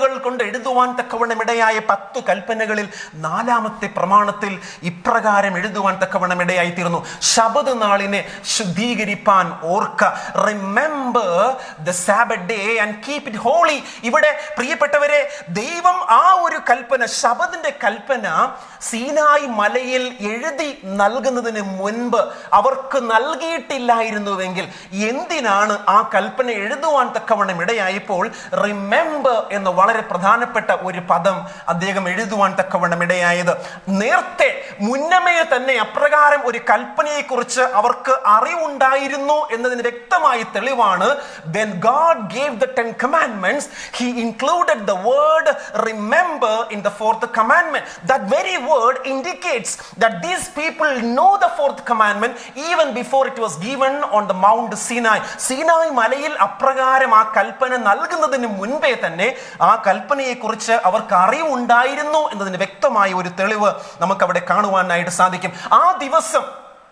പെൻസിലുകൾ കൊണ്ട് എഴുതുവാൻ തക്കവണ്ണം ഇടയായ പത്ത് കൽപ്പനകളിൽ നാലാമത്തെ പ്രമാണത്തിൽ ഇപ്രകാരം എഴുതുവാൻ തക്കവണ്ണം ഇടയായി തീർന്നു ശബദ നാളിനെ ശുദ്ധീകരിപ്പാൻ ഓർക്ക remember the Sabbath day and keep it holy ഇവിടെ പ്രിയപ്പെട്ടവരെ ദൈവം ആ ഒരു കൽപ്പന ശബദിന്റെ കൽപ്പന സീനായി മലയിൽ എഴുതി നൽകുന്നതിന് മുൻപ് അവർക്ക് നൽകിയിട്ടില്ലായിരുന്നുവെങ്കിൽ എന്തിനാണ് ആ കൽപ്പന എഴുതുവാൻ തക്കവണ്ണം ഇടയായപ്പോൾ റിമെമ്പർ എന്ന വളരെ പ്രധാനപ്പെട്ട ഒരു പദം അദ്ദേഹം എഴുതുവാൻ തക്കവണ്ണം ഇടയായത് നേരത്തെ മുന്നമേ തന്നെ അപ്രകാരം ഒരു കൽപ്പനയെ കുറിച്ച് അവർക്ക് അറിവുണ്ടായിരുന്നു എന്നതിന് വ്യക്തമായ തെളിവാണ് when God gave the Ten Commandments, He included the word remember in the fourth commandment. That very word indicates that these people know the fourth commandment even before it was given on the Mount Sinai. Sinai മലയിൽ അപ്രകാരം ആ കൽപ്പന നൽകുന്നതിന് മുൻപേ തന്നെ ആ കൽപ്പനയെ കുറിച്ച് അവർക്ക് അറിവുണ്ടായിരുന്നു എന്നതിന് വ്യക്തമായ ഒരു തെളിവ് നമുക്ക് അവിടെ കാണുവാനായിട്ട് സാധിക്കും ആ ദിവസം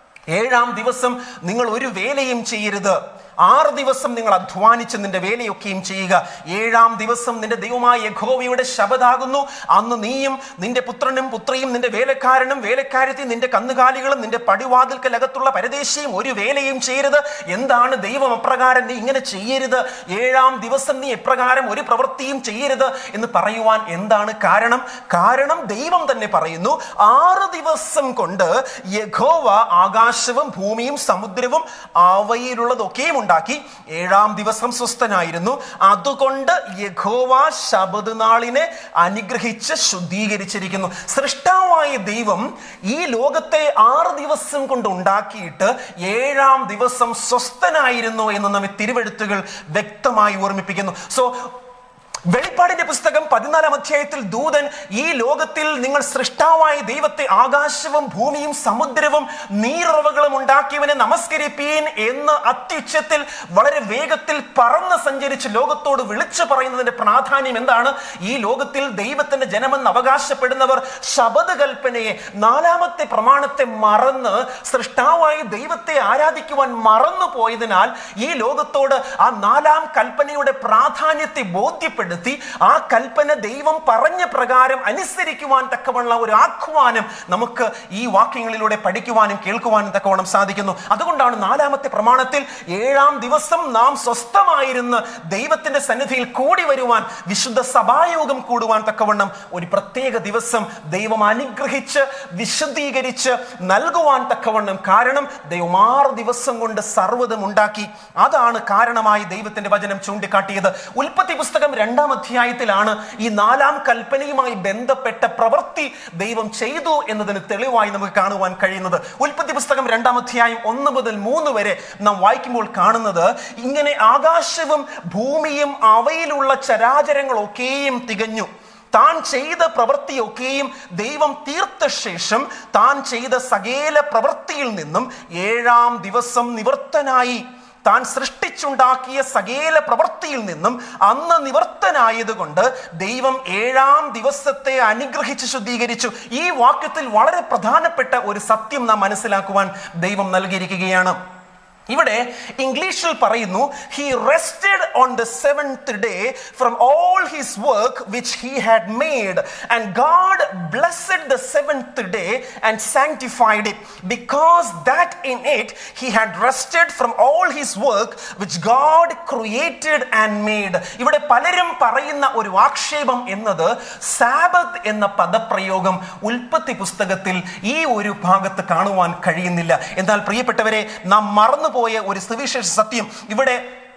ഏഴാം ദിവസം നിങ്ങൾ ഒരു വേലയും ചെയ്യരുത് ആറ് ദിവസം നിങ്ങൾ അധ്വാനിച്ച് നിന്റെ വേലയൊക്കെയും ചെയ്യുക ഏഴാം ദിവസം നിന്റെ ദൈവമായ യഹോവയുടെ ശബദാകുന്നു അന്ന് നീയും നിന്റെ പുത്രനും പുത്രിയും നിന്റെ വേലക്കാരനും വേലക്കാരത്തി നിന്റെ കന്നുകാലികളും നിന്റെ പടിവാതിൽക്കലകത്തുള്ള പരദേശിയും ഒരു വേലയും ചെയ്യരുത് എന്താണ് ദൈവം അപ്രകാരം നീ ഇങ്ങനെ ചെയ്യരുത് ഏഴാം ദിവസം നീ എപ്രകാരം ഒരു പ്രവൃത്തിയും ചെയ്യരുത് എന്ന് പറയുവാൻ എന്താണ് കാരണം കാരണം ദൈവം തന്നെ പറയുന്നു ആറ് ദിവസം കൊണ്ട് യഹോവ ആകാശവും ഭൂമിയും സമുദ്രവും അവയിലുള്ളതൊക്കെയും ഉണ്ടാക്കി ഏഴാം ദിവസം സ്വസ്ഥനായിരുന്നു അതുകൊണ്ട് യഹോവ ശബദ് നാളിനെ അനുഗ്രഹിച്ച് ശുദ്ധീകരിച്ചിരിക്കുന്നു സൃഷ്ടാവായ ദൈവം ഈ ലോകത്തെ ആറ് ദിവസം കൊണ്ട് ഉണ്ടാക്കിയിട്ട് ഏഴാം ദിവസം സ്വസ്ഥനായിരുന്നു എന്ന് നമ്മെ തിരുവെഴുത്തുകൾ വ്യക്തമായി ഓർമ്മിപ്പിക്കുന്നു സോ വെളിപ്പാടിന്റെ പുസ്തകം പതിനാലാം അധ്യായത്തിൽ ദൂതൻ ഈ ലോകത്തിൽ നിങ്ങൾ സൃഷ്ടാവായ ദൈവത്തെ ആകാശവും ഭൂമിയും സമുദ്രവും നീറുറവകളും ഉണ്ടാക്കിയവനെ നമസ്കരിപ്പീൻ എന്ന് അത്യുച്ചത്തിൽ വളരെ വേഗത്തിൽ പറന്ന് സഞ്ചരിച്ച് ലോകത്തോട് വിളിച്ചു പറയുന്നതിന്റെ പ്രാധാന്യം എന്താണ് ഈ ലോകത്തിൽ ദൈവത്തിന്റെ ജനമെന്ന് അവകാശപ്പെടുന്നവർ ശബദ കൽപ്പനയെ നാലാമത്തെ പ്രമാണത്തെ മറന്ന് സൃഷ്ടാവായ ദൈവത്തെ ആരാധിക്കുവാൻ മറന്നു പോയതിനാൽ ഈ ലോകത്തോട് ആ നാലാം കൽപ്പനയുടെ പ്രാധാന്യത്തെ ബോധ്യപ്പെടുത്തി ആ കൽപ്പന ദൈവം പറഞ്ഞ പ്രകാരം അനുസരിക്കുവാൻ തക്കവണ്ണ ഒരു ആഹ്വാനം നമുക്ക് ഈ വാക്യങ്ങളിലൂടെ പഠിക്കുവാനും കേൾക്കുവാനും തക്കവണ്ണം സാധിക്കുന്നു അതുകൊണ്ടാണ് നാലാമത്തെ പ്രമാണത്തിൽ ഏഴാം ദിവസം നാം സ്വസ്ഥമായിരുന്ന് ദൈവത്തിന്റെ സന്നിധിയിൽ കൂടി വരുവാൻ വിശുദ്ധ സഭായോഗം കൂടുവാൻ തക്കവണ്ണം ഒരു പ്രത്യേക ദിവസം ദൈവം അനുഗ്രഹിച്ച് വിശദീകരിച്ച് നൽകുവാൻ തക്കവണ്ണം കാരണം ദൈവം ആറ് ദിവസം കൊണ്ട് സർവ്വതും ഉണ്ടാക്കി അതാണ് കാരണമായി ദൈവത്തിന്റെ വചനം ചൂണ്ടിക്കാട്ടിയത് ഉൽപ്പത്തി പുസ്തകം രണ്ടാം അധ്യായത്തിലാണ് ഈ നാലാം കൽപ്പനയുമായി ബന്ധപ്പെട്ട പ്രവൃത്തി ദൈവം ചെയ്തു എന്നതിന് തെളിവായി നമുക്ക് കാണുവാൻ കഴിയുന്നത് ഉൽപ്പത്തി പുസ്തകം രണ്ടാം അധ്യായം ഒന്ന് മുതൽ മൂന്ന് വരെ നാം വായിക്കുമ്പോൾ കാണുന്നത് ഇങ്ങനെ ആകാശവും ഭൂമിയും അവയിലുള്ള ചരാചരങ്ങളൊക്കെയും തികഞ്ഞു താൻ ചെയ്ത പ്രവൃത്തിയൊക്കെയും ദൈവം തീർത്ത ശേഷം താൻ ചെയ്ത സകേല പ്രവൃത്തിയിൽ നിന്നും ഏഴാം ദിവസം നിവർത്തനായി താൻ സൃഷ്ടിച്ചുണ്ടാക്കിയ സകേല പ്രവൃത്തിയിൽ നിന്നും അന്ന് നിവർത്തനായതുകൊണ്ട് ദൈവം ഏഴാം ദിവസത്തെ അനുഗ്രഹിച്ച് ശുദ്ധീകരിച്ചു ഈ വാക്യത്തിൽ വളരെ പ്രധാനപ്പെട്ട ഒരു സത്യം നാം മനസ്സിലാക്കുവാൻ ദൈവം നൽകിയിരിക്കുകയാണ് ഇവിടെ ഇംഗ്ലീഷിൽ പറയുന്നു he rested on the seventh day from all his work which he had made and God blessed the seventh day and sanctified it because that in it he had rested from all his work which God created and made ഇവിടെ പലരും പറയുന്ന ഒരു ആക്ഷേപം എന്നത് സാബത്ത് എന്ന പദപ്രയോഗം ഉൽപ്പത്തി പുസ്തകത്തിൽ ഈ ഒരു ഭാഗത്ത് കാണുവാൻ കഴിയുന്നില്ല എന്നാൽ പ്രിയപ്പെട്ടവരെ നാം മറന്നുപോയ ഒരു സുവിശേഷ സത്യം ഇവിടെ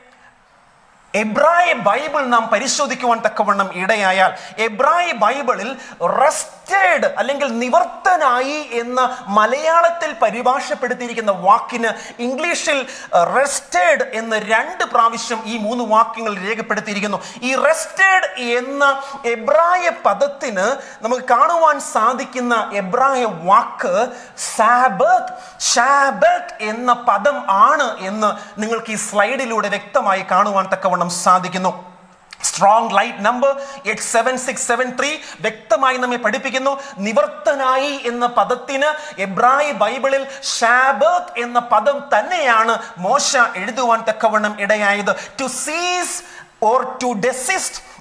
എബ്രായ ബൈബിൾ നാം പരിശോധിക്കുവാൻ തക്കവണ്ണം ഇടയായാൽ എബ്രായ ബൈബിളിൽ റെസ്റ്റഡ് അല്ലെങ്കിൽ നിവർത്തനായി എന്ന മലയാളത്തിൽ പരിഭാഷപ്പെടുത്തിയിരിക്കുന്ന വാക്കിന് ഇംഗ്ലീഷിൽ റെസ്റ്റഡ് എന്ന് രണ്ട് പ്രാവശ്യം ഈ മൂന്ന് വാക്യങ്ങൾ രേഖപ്പെടുത്തിയിരിക്കുന്നു ഈ റെസ്റ്റഡ് എന്ന എബ്രായ പദത്തിന് നമുക്ക് കാണുവാൻ സാധിക്കുന്ന എബ്രായ വാക്ക് സാബത്ത് ഷാബത്ത് എന്ന പദം ആണ് എന്ന് നിങ്ങൾക്ക് ഈ സ്ലൈഡിലൂടെ വ്യക്തമായി കാണുവാൻ തക്കവണ്ണം സാധിക്കുന്നു strong light number eight seven six seven three വ്യക്തമായി നമ്മെ പഠിപ്പിക്കുന്നു നിവർത്തനായി എന്ന പദത്തിന് എബ്രായ ബൈബിളിൽ ഷാബത്ത് എന്ന പദം തന്നെയാണ് മോശ എഴുതുവാൻ തക്കവണ്ണം ഇടയായത് to cease or to desist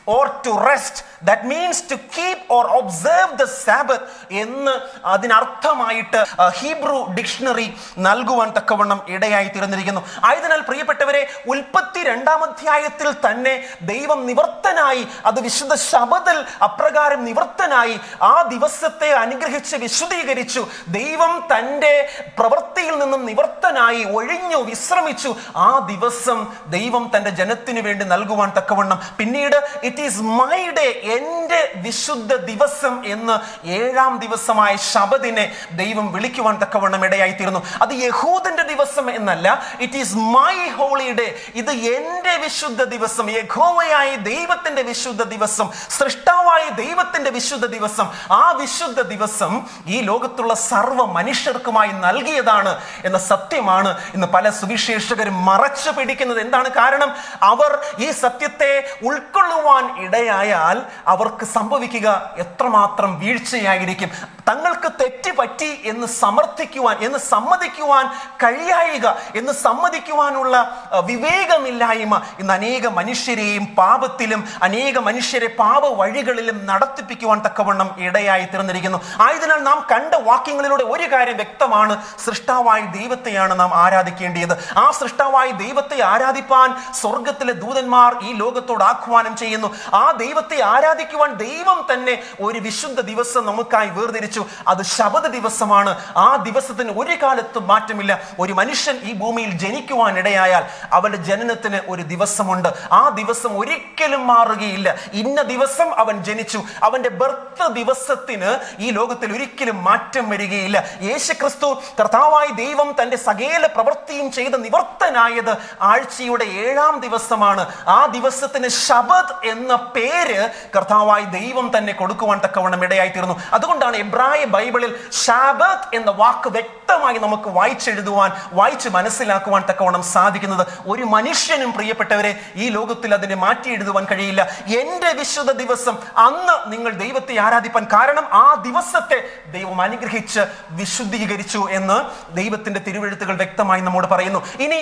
or to rest that means to keep or observe the Sabbath എന്ന് അതിനർത്ഥമായിട്ട് ആ, ഹീബ്രു ഡിക്ഷണറി നൽകുവാൻ തക്കവണ്ണം ഇടയായി തീർന്നിരിക്കുന്നു ആയതിനാൽ പ്രിയപ്പെട്ടവരെ ഉൽപ്പത്തി രണ്ടാം അധ്യായത്തിൽ തന്നെ ദൈവം നിവർത്തനായി അത് വിശുദ്ധ ശബദിൽ അപ്രകാരം നിവർത്തനായി ആ ദിവസത്തെ അനുഗ്രഹിച്ച് വിശുദ്ധീകരിച്ചു ദൈവം തൻ്റെ പ്രവൃത്തിയിൽ നിന്നും നിവർത്തനായി ഒഴിഞ്ഞു വിശ്രമിച്ചു ആ ദിവസം ദൈവം തൻ്റെ ജനത്തിനു വേണ്ടി നൽകുവാൻ തക്കവണ്ണം പിന്നീട് ഇറ്റ് ഈസ് മൈ ഡേ എൻ്റെ വിശുദ്ധ ദിവസം എന്ന് ഏഴാം ദിവസമായ ശബദിനെ ദൈവം വിളിക്കുവാൻ തക്കവണ്ണം ഇടയായി തീർന്നു അത് യഹൂദന്റെ ദിവസം എന്നല്ല it is my holy day ഇത് എൻ്റെ വിശുദ്ധ ദിവസം യഹോവയായ ദൈവത്തിന്റെ വിശുദ്ധ ദിവസം സൃഷ്ടാവായ ദൈവത്തിന്റെ വിശുദ്ധ ദിവസം ആ വിശുദ്ധ ദിവസം ഈ ലോകത്തുള്ള സർവ്വ മനുഷ്യർക്കുമായി നൽകിയതാണ് എന്ന സത്യമാണ് ഇന്ന് പല സുവിശേഷകരും മറച്ചു പിടിക്കുന്നത് എന്താണ് കാരണം അവർ ഈ സത്യത്തെ ഉൾക്കൊള്ളുവാൻ ഇടയായാൽ അവർക്ക് സംഭവിക്കുക എത്രമാത്രം വീഴ്ചയായിരിക്കും തങ്ങൾക്ക് തെറ്റ് പറ്റി എന്ന് സമർത്ഥിക്കുവാൻ എന്ന് സമ്മതിക്കുവാൻ കഴിയായിക എന്ന് സമ്മതിക്കുവാനുള്ള അഹ്, വിവേകമില്ലായ്മ ഇന്ന് അനേക മനുഷ്യരെയും പാപത്തിലും അനേക മനുഷ്യരെ പാപ വഴികളിലും നടത്തിപ്പിക്കുവാൻ തക്കവണ്ണം ഇടയായി തീർന്നിരിക്കുന്നു ആയതിനാൽ നാം കണ്ട വാക്യങ്ങളിലൂടെ ഒരു കാര്യം വ്യക്തമാണ് സൃഷ്ടാവായ ദൈവത്തെയാണ് നാം ആരാധിക്കേണ്ടത് ആ സൃഷ്ടാവായ ദൈവത്തെ ആരാധിപ്പാൻ സ്വർഗത്തിലെ ദൂതന്മാർ ഈ ലോകത്തോട് ആഹ്വാനം ചെയ്യുന്നു ആ ദൈവത്തെ ആരാധിക്കുവാൻ ദൈവം തന്നെ ഒരു വിശുദ്ധ ദിവസം നമുക്കായി വേർതിരിച്ചു അത് ശബദ ദിവസമാണ് ആ ദിവസത്തിന് ഒരു കാലത്തും മാറ്റമില്ല ഒരു മനുഷ്യൻ ഈ ഭൂമിയിൽ ജനിക്കുവാൻ ഇടയായാൽ അവന്റെ ജനനത്തിന് ഒരു ദിവസമുണ്ട് ആ ദിവസം ഒരിക്കലും മാറുകയില്ല ഇന്ന ദിവസം അവൻ ജനിച്ചു അവന്റെ ബർത്ത് ദിവസത്തിന് ഈ ലോകത്തിൽ ഒരിക്കലും മാറ്റം വരികയില്ല യേശുക്രിസ്തു കർത്താവായ ദൈവം തന്റെ സകല പ്രവൃത്തിയും ചെയ്ത് നിവർത്തനായത് ആഴ്ചയുടെ ഏഴാം ദിവസമാണ് ആ ദിവസത്തിന് ശബദ് എന്ന പേര് കർത്താവായ ദൈവം തന്നെ കൊടുക്കുവാൻ തക്കവണ്ണം ഇടയായി തീർന്നു അതുകൊണ്ടാണ് എബ്രായ ബൈബിളിൽ ഷാബത്ത് എന്ന വാക്ക് വ്യക്തമായി നമുക്ക് വായിച്ചെഴുതുവാൻ വായിച്ച് മനസ്സിലാക്കുവാൻ തക്കവണ്ണം സാധിക്കുന്നത് ഒരു മനുഷ്യനും പ്രിയപ്പെട്ടവരെ ഈ ലോകത്തിൽ അതിനെ മാറ്റി എഴുതുവാൻ കഴിയില്ല എന്റെ വിശുദ്ധ ദിവസം അന്ന് നിങ്ങൾ ദൈവത്തെ ആരാധിപ്പാൻ കാരണം ആ ദിവസത്തെ ദൈവം അനുഗ്രഹിച്ച് വിശുദ്ധീകരിച്ചു എന്ന് ദൈവത്തിന്റെ തിരുവെഴുത്തുകൾ വ്യക്തമായി നമ്മോട് പറയുന്നു ഇനി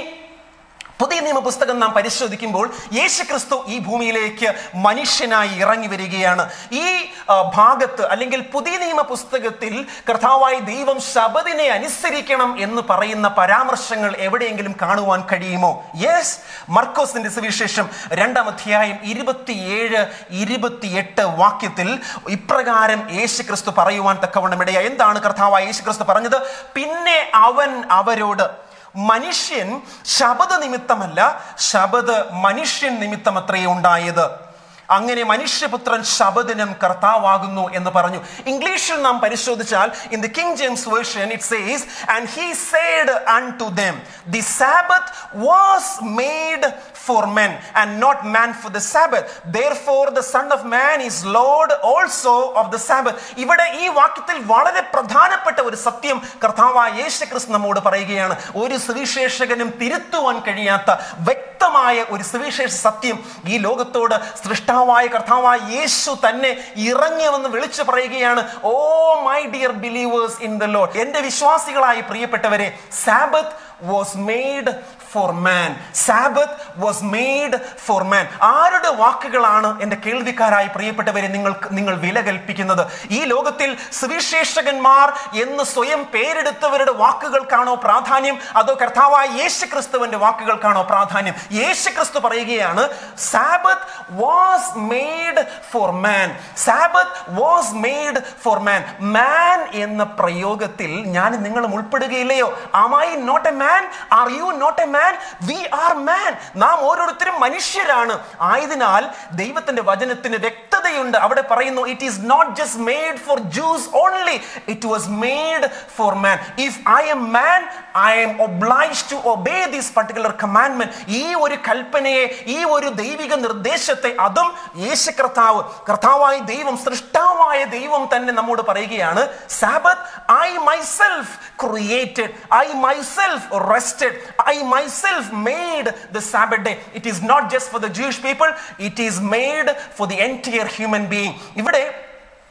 പുതിയ നിയമ പുസ്തകം നാം പരിശോധിക്കുമ്പോൾ യേശുക്രിസ്തു ഈ ഭൂമിയിലേക്ക് മനുഷ്യനായി ഇറങ്ങി വരികയാണ് ഈ ആ, ഭാഗത്ത് അല്ലെങ്കിൽ പുതിയ നിയമ പുസ്തകത്തിൽ കർത്താവായ ദൈവം ശബദിനെ അനുസരിക്കണം എന്ന് പറയുന്ന പരാമർശങ്ങൾ എവിടെയെങ്കിലും കാണുവാൻ കഴിയുമോ യെസ് മർക്കോസിന്റെ സുവിശേഷം രണ്ടാം അധ്യായം ഇരുപത്തിയേഴ് ഇരുപത്തിയെട്ട് വാക്യത്തിൽ ഇപ്രകാരം യേശുക്രിസ്തു പറയുവാൻ തക്കവണ്ണം ഇടയാ എന്താണ് കർത്താവായ യേശുക്രിസ്തു പറഞ്ഞത് പിന്നെ അവൻ അവരോട് മനുഷ്യൻ ശബദ നിമിത്തമല്ല ശബദ് മനുഷ്യൻ നിമിത്തമത്രേ ഉണ്ടായത് അങ്ങനെ മനുഷ്യപുത്രൻ ശബദിനം കർത്താവാകുന്നു എന്ന് പറഞ്ഞു ഇംഗ്ലീഷിൽ നാം പരിശോധിച്ചാൽ in the King James version it says and he said unto them the Sabbath was made for men and not man for the Sabbath. Therefore, the Son of Man is Lord also of the Sabbath. ഇവിടെ ഈ വാക്യത്തിൽ വളരെ പ്രധാനപ്പെട്ട ഒരു സത്യം കർത്താവായ യേശു ക്രിസ്തു നമ്മോട് പറയുകയാണ് ഒരു സുവിശേഷകനും തിരുത്തുവാൻ കഴിയാത്ത വ്യക്തമായ ഒരു സുവിശേഷ സത്യം ഈ ലോകത്തോട് സൃഷ്ടാവായ കർത്താവായ യേശു തന്നെ ഇറങ്ങിയവെന്ന് വിളിച്ചു പറയുകയാണ് oh my dear believers in the Lord എന്റെ വിശ്വാസികളായി പ്രിയപ്പെട്ടവരെ Sabbath was made for man Sabbath was made for man ആരുടെ വാക്കുകളാണ് എൻ്റെ കേൾവിക്കാരായി പ്രിയപ്പെട്ടവരെ നിങ്ങൾക്ക് നിങ്ങൾ വില കൽപ്പിക്കുന്നത് ഈ ലോകത്തിൽ സുവിശേഷകന്മാർ എന്ന് സ്വയം പേരെടുത്തവരുടെ വാക്കുകൾക്കാണോ പ്രാധാന്യം അതോ കർത്താവായ യേശു ക്രിസ്തുവിന്റെ വാക്കുകൾക്കാണോ പ്രാധാന്യം യേശു ക്രിസ്തു പറയുകയാണ് Sabbath was made for man Sabbath was made for man man എന്ന പ്രയോഗത്തിൽ ഞാൻ നിങ്ങളും ഉൾപ്പെടുകയില്ലയോ am I not a man are you not a man we are man നാം ഓരോരുത്തരും മനുഷ്യരാണ് ആയതിനാൽ ദൈവത്തിന്റെ വചനത്തിന് വ്യക്തതയുണ്ട് അവിടെ പറയുന്നു it is not just made for Jews only it was made for man if I am man I am oblige to obey this particular commandment ഈ ഒരു കൽപ്പനയെ ഈ ഒരു ദൈവിക നിർദ്ദേശത്തെ അതും യേശു കർത്താവ് കർത്താവായ ദൈവം സൃഷ്ടാവായ ദൈവം തന്നെ നമ്മോട് പറയുകയാണ് Sabbath I myself created I myself rested I myself made the Sabbath day it is not just for the Jewish people it is made for the entire human being ഇവിടെ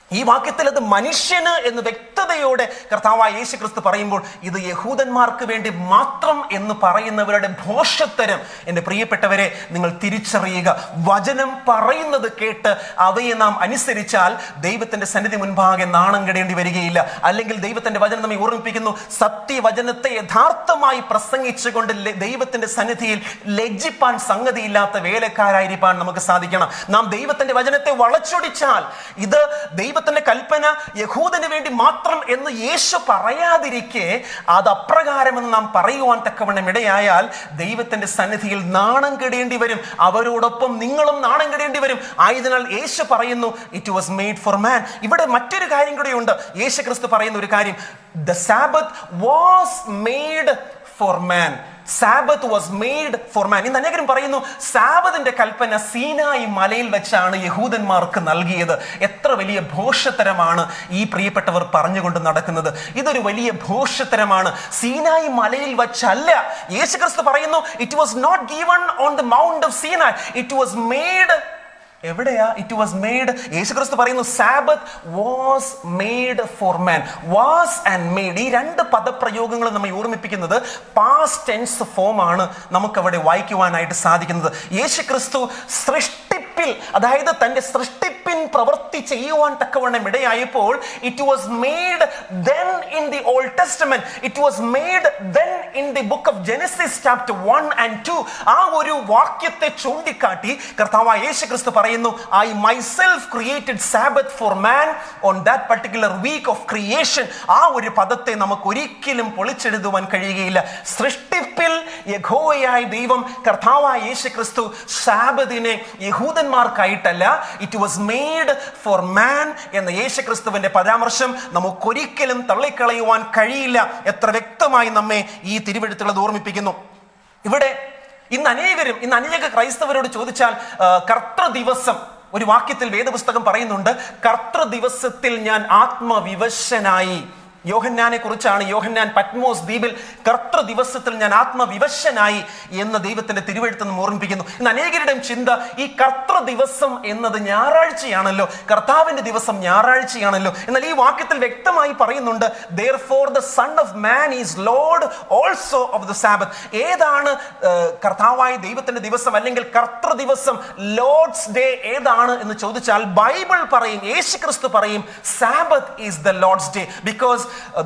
ഈ വാക്യത്തിൽ അത് മനുഷ്യന് എന്ന് വ്യക്തതയോടെ കർത്താവായ യേശു ക്രിസ്തു പറയുമ്പോൾ ഇത് യഹൂദന്മാർക്ക് വേണ്ടി മാത്രം എന്ന് പറയുന്നവരുടെ ഭോഷത്തരം എൻ്റെ പ്രിയപ്പെട്ടവരെ നിങ്ങൾ തിരിച്ചറിയുക വചനം പറയുന്നത് കേട്ട് അവയെ നാം അനുസരിച്ചാൽ ദൈവത്തിന്റെ സന്നിധി മുൻപാകെ നാണം കെടേണ്ടി വരികയില്ല അല്ലെങ്കിൽ ദൈവത്തിന്റെ വചനം നമ്മെ ഓർമ്മിപ്പിക്കുന്നു സത്യവചനത്തെ യഥാർത്ഥമായി പ്രസംഗിച്ചുകൊണ്ട് ലെ- ദൈവത്തിന്റെ സന്നിധിയിൽ ലജ്ജിപ്പാൻ സംഗതിയില്ലാത്ത വേലക്കാരായിരിക്കാൻ നമുക്ക് സാധിക്കണം നാം ദൈവത്തിന്റെ വചനത്തെ വളച്ചൊടിച്ചാൽ ഇത് ദൈവത്തിന്റെ കൽപ്പന യഹൂദന് വേണ്ടി മാത്രം എന്ന് യേശു പറയാതിരിക്കെ അത് അപ്രകാരമെന്ന് നാം പറയുവാൻ തക്കവണ്ണം ഇടയായാൽ ദൈവത്തിന്റെ സന്നിധിയിൽ നാണം കെടേണ്ടി വരും അവരോടൊപ്പം നിങ്ങളും നാണം കെടേണ്ടി വരും ആയതിനാൽ യേശു പറയുന്നു it was made for man ഇവിടെ മറ്റൊരു കാര്യം കൂടെയുണ്ട് യേശു ക്രിസ്തു പറയുന്ന ഒരു കാര്യം the Sabbath was made for man Sabbath was made for man ഇന്ന് അനേകരും പറയുന്നു സാബത്തിന്റെ കൽപ്പന സീനായി മലയിൽ വെച്ചാണ് യഹൂദന്മാർക്ക് നൽകിയത് എത്ര വലിയ ഭോഷത്തരമാണ് ഈ പ്രിയപ്പെട്ടവർ പറഞ്ഞുകൊണ്ട് നടക്കുന്നത് ഇതൊരു വലിയ ഭോഷത്തരമാണ് സീനായി മലയിൽ വച്ചല്ല യേശുക്രിസ്തു പറയുന്നു it was not given on the mount of Sinai it was made എവിടെയാ ഇറ്റ് വാസ് മെയ്ഡ് യേശുക്രിസ്തു പറയുന്നു Sabbath was made for man was and made ഈ രണ്ട് പദപ്രയോഗങ്ങൾ നമ്മെ ഓർമ്മിപ്പിക്കുന്നത് പാസ്റ്റ് ടെൻസ് ഫോം ആണ് നമുക്ക് അവിടെ വായിക്കുവാനായിട്ട് സാധിക്കുന്നത് യേശുക്രിസ്തു സൃഷ്ടിപ്പിൽ അതായത് തന്റെ സൃഷ്ടിപ്പിൻ പ്രവൃത്തി ചെയ്യുവാൻ തക്കവണ്ണം ഇടയായപ്പോൾ it was made then in the Old Testament it was made then in the book of Genesis chapter one and two ആ ഒരു വാക്യത്തെ ചൂണ്ടിക്കാട്ടി കർത്താവായ യേശു ക്രിസ്തു പറയുന്നു I myself created Sabbath for man on that particular week of creation ആ ഒരു പദത്തെ നമുക്ക് ഒരിക്കലും പൊളിച്ചെഴുതുവാൻ കഴിയുകയില്ല സൃഷ്ടിപ്പിൽ യഹോവയായ ദൈവം കർത്താവായ യേശു ക്രിസ്തു സാബത്തിനെ യഹൂദന്മാർക്കായിട്ടല്ല it was made for man എന്ന യേശു ക്രിസ്തുവിന്റെ പരാമർശം നമുക്കൊരിക്കലും തള്ളിക്കളയുവാൻ കഴിയില്ല എത്ര വ്യക്തമായി നമ്മെ ഈ തിരുവെഴുത്തുകൾ അത് ഓർമ്മിപ്പിക്കുന്നു ഇവിടെ ഇന്ന് അനേകരും ഇന്ന് അനേക ക്രൈസ്തവരോട് ചോദിച്ചാൽ ആ, കർത്തൃ ദിവസം ഒരു വാക്യത്തിൽ വേദപുസ്തകം പറയുന്നുണ്ട് കർത്തൃ ദിവസത്തിൽ ഞാൻ ആത്മവിവശനായി യോഹന്നാനെ കുറിച്ചാണ് യോഹന്നാൻ പത്മോസ് ദ്വീപിൽ കർത്തൃ ദിവസത്തിൽ ഞാൻ ആത്മവിവശനായി എന്ന ദൈവത്തിന്റെ തിരുവെഴുത്ത് നിന്ന് ഓർമ്മിപ്പിക്കുന്നു ഇന്ന് അനേകരുടെയും ചിന്ത ഈ കർത്തൃ ദിവസം എന്നത് ഞായറാഴ്ചയാണല്ലോ കർത്താവിന്റെ ദിവസം ഞായറാഴ്ചയാണല്ലോ എന്നാൽ ഈ വാക്യത്തിൽ വ്യക്തമായി പറയുന്നുണ്ട് therefore the son of man is lord also of the Sabbath ഏതാണ് ഏഹ്, കർത്താവായ ദൈവത്തിന്റെ ദിവസം അല്ലെങ്കിൽ കർത്തൃ ദിവസം ലോഡ്സ് ഡേ ഏതാണ് എന്ന് ചോദിച്ചാൽ ബൈബിൾ പറയും യേശു ക്രിസ്തു പറയും Sabbath is the Lord's day because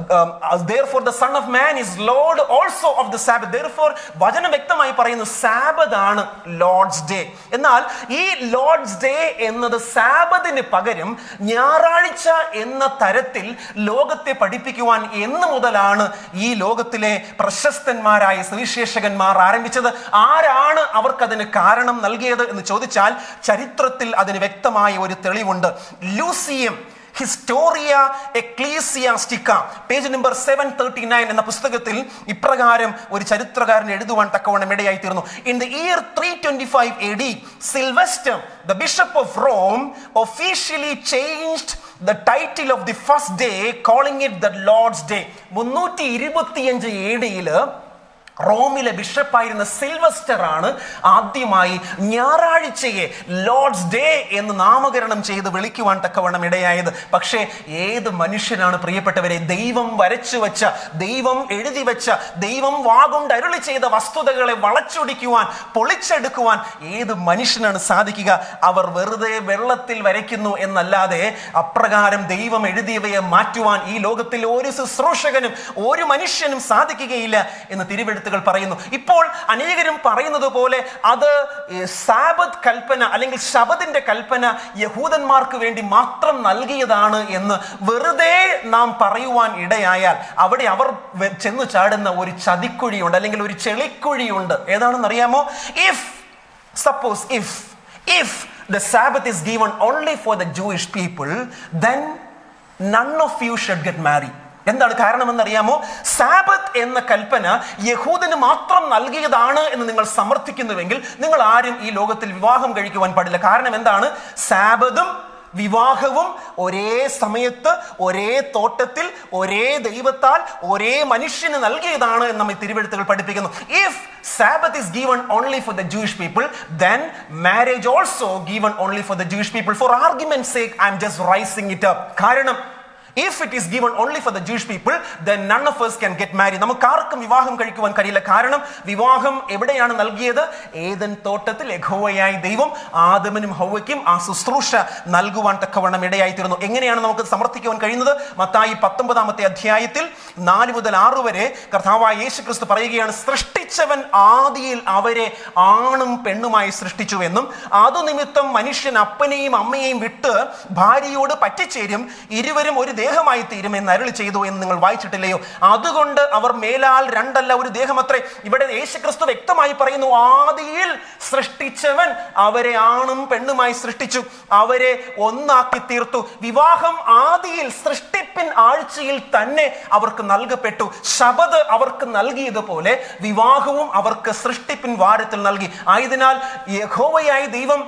for the son of man is lord also of the Sabbath for വചനം വ്യക്തമായി പറയുന്നു സാബത്ത് ആണ് ലോഡ്സ് ഡേ എന്നാൽ ഈ ലോഡ്സ് ഡേ എന്നത് സാബത്തിന് പകരം ഞായറാഴ്ച എന്ന തരത്തിൽ ലോകത്തെ പഠിപ്പിക്കുവാൻ എന്ന് മുതലാണ് ഈ ലോകത്തിലെ പ്രശസ്തന്മാരായ സുവിശേഷകന്മാർ ആരംഭിച്ചത് ആരാണ് അവർക്കതിന് കാരണം നൽകിയത് എന്ന് ചോദിച്ചാൽ ചരിത്രത്തിൽ അതിന് വ്യക്തമായ ഒരു തെളിവുണ്ട് Lucium Historia Ecclesiastica page number seven thirty nine എന്ന പുസ്തകത്തിൽ ഇപ്രകാരം ഒരു ചരിത്രകാരൻ എഴുതുവാൻ തക്കവണ്ണം ഇടയായി തീർന്നു in the year three twenty five A D Sylvester the bishop of Rome officially changed the title of the first day calling it the Lord's day മുന്നൂറ്റി ഇരുപത്തിയഞ്ച് എ ഡിയില് റോമിലെ ബിഷപ്പായിരുന്ന സിൽവസ്റ്റർ ആണ് ആദ്യമായി ഞായറാഴ്ചയെ ലോർഡ്സ് ഡേ എന്ന് നാമകരണം ചെയ്ത് വിളിക്കുവാൻ തക്കവണ്ണം ഇടയായത് പക്ഷേ ഏത് മനുഷ്യനാണ് പ്രിയപ്പെട്ടവരെ ദൈവം വരച്ചു വെച്ച ദൈവം എഴുതി വെച്ച ദൈവം വാഗൊണ്ട് അരുളി ചെയ്ത വസ്തുതകളെ വളച്ചൊടിക്കുവാൻ പൊളിച്ചെടുക്കുവാൻ ഏത് മനുഷ്യനാണ് സാധിക്കുക അവർ വെറുതെ വെള്ളത്തിൽ വരയ്ക്കുന്നു എന്നല്ലാതെ അപ്രകാരം ദൈവം എഴുതിയവയെ മാറ്റുവാൻ ഈ ലോകത്തിൽ ഒരു ശുശ്രൂഷകനും ഒരു മനുഷ്യനും സാധിക്കുകയില്ല എന്ന് തിരുവെഴുത്തുകൾ പറയുന്നു ഇപ്പോൾ അനേകരും പറയുന്നത് പോലെ അത് ഏഹ്, സാബത്ത് കൽപ്പന അല്ലെങ്കിൽ ശബദിന്റെ കൽപ്പന യഹൂദന്മാർക്ക് വേണ്ടി മാത്രം നൽകിയതാണ് എന്ന് വെറുതെ നാം പറയുവാൻ ഇടയായാൽ അവിടെ അവർ വെ- ചെന്നു ചാടുന്ന ഒരു ചതിക്കുഴിയുണ്ട് അല്ലെങ്കിൽ ഒരു ചെളിക്കുഴിയുണ്ട് ഏതാണെന്ന് അറിയാമോ if suppose if if the Sabbath is given only for the Jewish people then none of you should get marry എന്താണ് കാരണമെന്ന് അറിയാമോ സാബത്ത് എന്ന കൽപ്പന യഹൂദന് മാത്രം നൽകിയതാണ് എന്ന് നിങ്ങൾ സമർത്ഥിക്കുന്നുവെങ്കിൽ നിങ്ങൾ ആരും ഈ ലോകത്തിൽ വിവാഹം കഴിക്കുവാൻ പാടില്ല കാരണം എന്താണ് സാബതും വിവാഹവും ഒരേ സമയത്ത് ഒരേ തോട്ടത്തിൽ ഒരേ ദൈവത്താൽ ഒരേ മനുഷ്യന് നൽകിയതാണ് എന്ന് നമ്മെ തിരുവെഴുത്തുകൾ പഠിപ്പിക്കുന്നു if Sabbath is given only for the Jewish people then marriage also given only for the Jewish people for argument's sake I'm just rising it up കാരണം if it is given only for the Jewish people then none of us can get marry നമുക്ക് ആർക്കും വിവാഹം കഴിക്കുവാൻ കഴിയില്ല കാരണം വിവാഹം എവിടെയാണ് നൽകിയത് ഏതൻ തോട്ടത്തിൽ യഹോവയായി ദൈവം ആദമനും ഹൗവയ്ക്കും ആ ശുശ്രൂഷ നൽകുവാൻ തക്കവണ്ണം ഇടയായി തീർന്നു എങ്ങനെയാണ് നമുക്ക് സമർത്ഥിക്കുവാൻ കഴിയുന്നത് മത്തായി പത്തൊമ്പതാമത്തെ അധ്യായത്തിൽ നാല് മുതൽ ആറ് വരെ കർത്താവായ യേശു ക്രിസ്തു പറയുകയാണ് സൃഷ്ടിച്ചവൻ ആദിയിൽ അവരെ ആണും പെണ്ണുമായി സൃഷ്ടിച്ചു എന്നും അതു നിമിത്തം മനുഷ്യൻ അപ്പനെയും അമ്മയെയും വിട്ട് ഭാര്യയോട് പറ്റിച്ചേരും ഇരുവരും ഒരു ദേഹമായി തീരും എന്ന് അരുളി ചെയ്തു എന്ന് നിങ്ങൾ വായിച്ചിട്ടില്ലയോ അതുകൊണ്ട് അവർ മേലാൽ രണ്ടല്ല ഒരു ദേഹമത്രേ ഇവിടെ യേശുക്രിസ്തു വ്യക്തമായി പറയുന്നു ആദിയിൽ സൃഷ്ടിച്ചവൻ അവരെ ആണും പെണ്ണുമായി സൃഷ്ടിച്ചു അവരെ ഒന്നാക്കി തീർത്തു വിവാഹം ആദിയിൽ സൃഷ്ടിപ്പിൻ ആഴ്ചയിൽ തന്നെ അവർക്ക് നൽകപ്പെട്ടു ശബദ് അവർക്ക് നൽകിയതുപോലെ വിവാഹവും അവർക്ക് സൃഷ്ടിപ്പിൻ വാരത്തിൽ നൽകി ആയതിനാൽ യഹോവയായി ദൈവം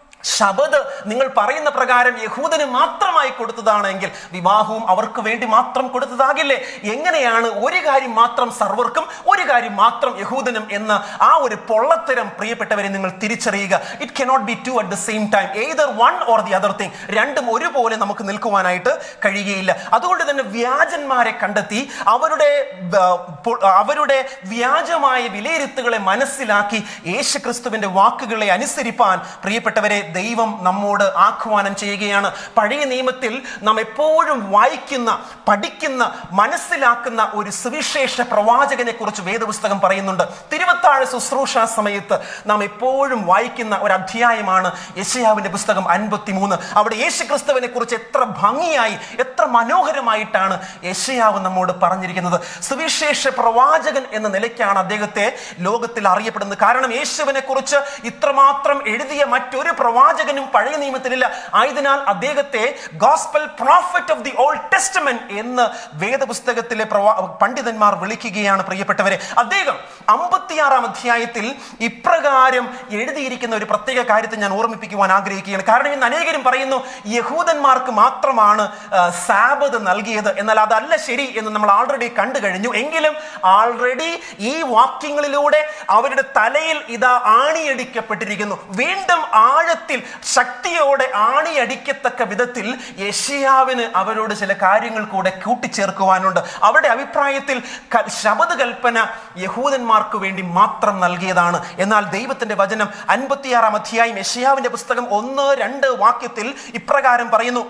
ശബദ് നിങ്ങൾ പറയുന്ന പ്രകാരം യഹൂദന് മാത്രമായി കൊടുത്തതാണെങ്കിൽ വിവാഹവും അവർക്ക് വേണ്ടി മാത്രം കൊടുത്തതാകില്ലേ എങ്ങനെയാണ് ഒരു കാര്യം മാത്രം സർവർക്കും ഒരു കാര്യം മാത്രം യഹൂദനും എന്ന ആ ഒരു പൊള്ളത്തരം പ്രിയപ്പെട്ടവരെ നിങ്ങൾ തിരിച്ചറിയുക it cannot be two at the same time either one or the other thing രണ്ടും ഒരുപോലെ നമുക്ക് നിൽക്കുവാനായിട്ട് കഴിയുകയില്ല അതുകൊണ്ട് തന്നെ വ്യാജന്മാരെ കണ്ടെത്തി അവരുടെ ആ, പൊ- അവരുടെ വ്യാജമായ വിലയിരുത്തുകളെ മനസ്സിലാക്കി യേശു ക്രിസ്തുവിന്റെ വാക്കുകളെ അനുസരിപ്പാൻ പ്രിയപ്പെട്ടവരെ ദൈവം നമ്മോട് ആഹ്വാനം ചെയ്യുകയാണ് പഴയ നിയമത്തിൽ നാം എപ്പോഴും വായിക്കുന്ന പഠിക്കുന്ന മനസ്സിലാക്കുന്ന ഒരു സുവിശേഷ പ്രവാചകനെ കുറിച്ച് വേദപുസ്തകം പറയുന്നുണ്ട് തിരുവത്താഴ് ശുശ്രൂഷ സമയത്ത് നാം എപ്പോഴും വായിക്കുന്ന ഒരു അധ്യായമാണ് യശയാവിന്റെ പുസ്തകം അൻപത്തിമൂന്ന് അവിടെ യേശു ക്രിസ്തുവിനെ കുറിച്ച് എത്ര ഭംഗിയായി എത്ര മനോഹരമായിട്ടാണ് യശയാവ് നമ്മോട് പറഞ്ഞിരിക്കുന്നത് സുവിശേഷ പ്രവാചകൻ എന്ന നിലയ്ക്കാണ് അദ്ദേഹത്തെ ലോകത്തിൽ അറിയപ്പെടുന്നത് കാരണം യേശുവിനെ കുറിച്ച് ഇത്രമാത്രം എഴുതിയ മറ്റൊരു പ്രവാചകനും പഴയ നിയമത്തിലില്ല ആയതിനാൽ അദ്ദേഹത്തെ gospel prophet of the Old Testament എന്ന് വേദപുസ്തകത്തിലെ പ്രവാ- പണ്ഡിതന്മാർ വിളിക്കുകയാണ് പ്രിയപ്പെട്ടവരെ അദ്ദേഹം അമ്പത്തിയാറാം അധ്യായത്തിൽ ഇപ്രകാരം എഴുതിയിരിക്കുന്ന ഒരു പ്രത്യേക കാര്യത്തെ ഞാൻ ഓർമ്മിപ്പിക്കുവാൻ ആഗ്രഹിക്കുകയാണ് കാരണം ഇന്ന് അനേകരും പറയുന്നു യഹൂദന്മാർക്ക് മാത്രമാണ് ആ, സാബത് നൽകിയത് എന്നാൽ അതല്ല ശരി എന്ന് നമ്മൾ ആൾറെഡി കണ്ടു കഴിഞ്ഞു എങ്കിലും ആൾറെഡി ഈ വാക്യങ്ങളിലൂടെ അവരുടെ തലയിൽ ഇതാ ആണിയടിക്കപ്പെട്ടിരിക്കുന്നു വീണ്ടും ആഴത്തിൽ ശക്തിയോടെ ആണിയടിക്കത്തക്ക വിധത്തിൽ യഷിയാവിന് അവരോട് ചില കാര്യങ്ങൾ കൂടെ കൂട്ടിച്ചേർക്കുവാനുണ്ട് അവരുടെ അഭിപ്രായത്തിൽ ക- ശബദ കൽപ്പന യഹൂദന്മാർക്ക് വേണ്ടി മാത്രം നൽകിയതാണ് എന്നാൽ ദൈവത്തിന്റെ വചനം അൻപത്തിയാറാം അധ്യായം യഷിയാവിന്റെ പുസ്തകം ഒന്ന് രണ്ട് വാക്യത്തിൽ ഇപ്രകാരം പറയുന്നു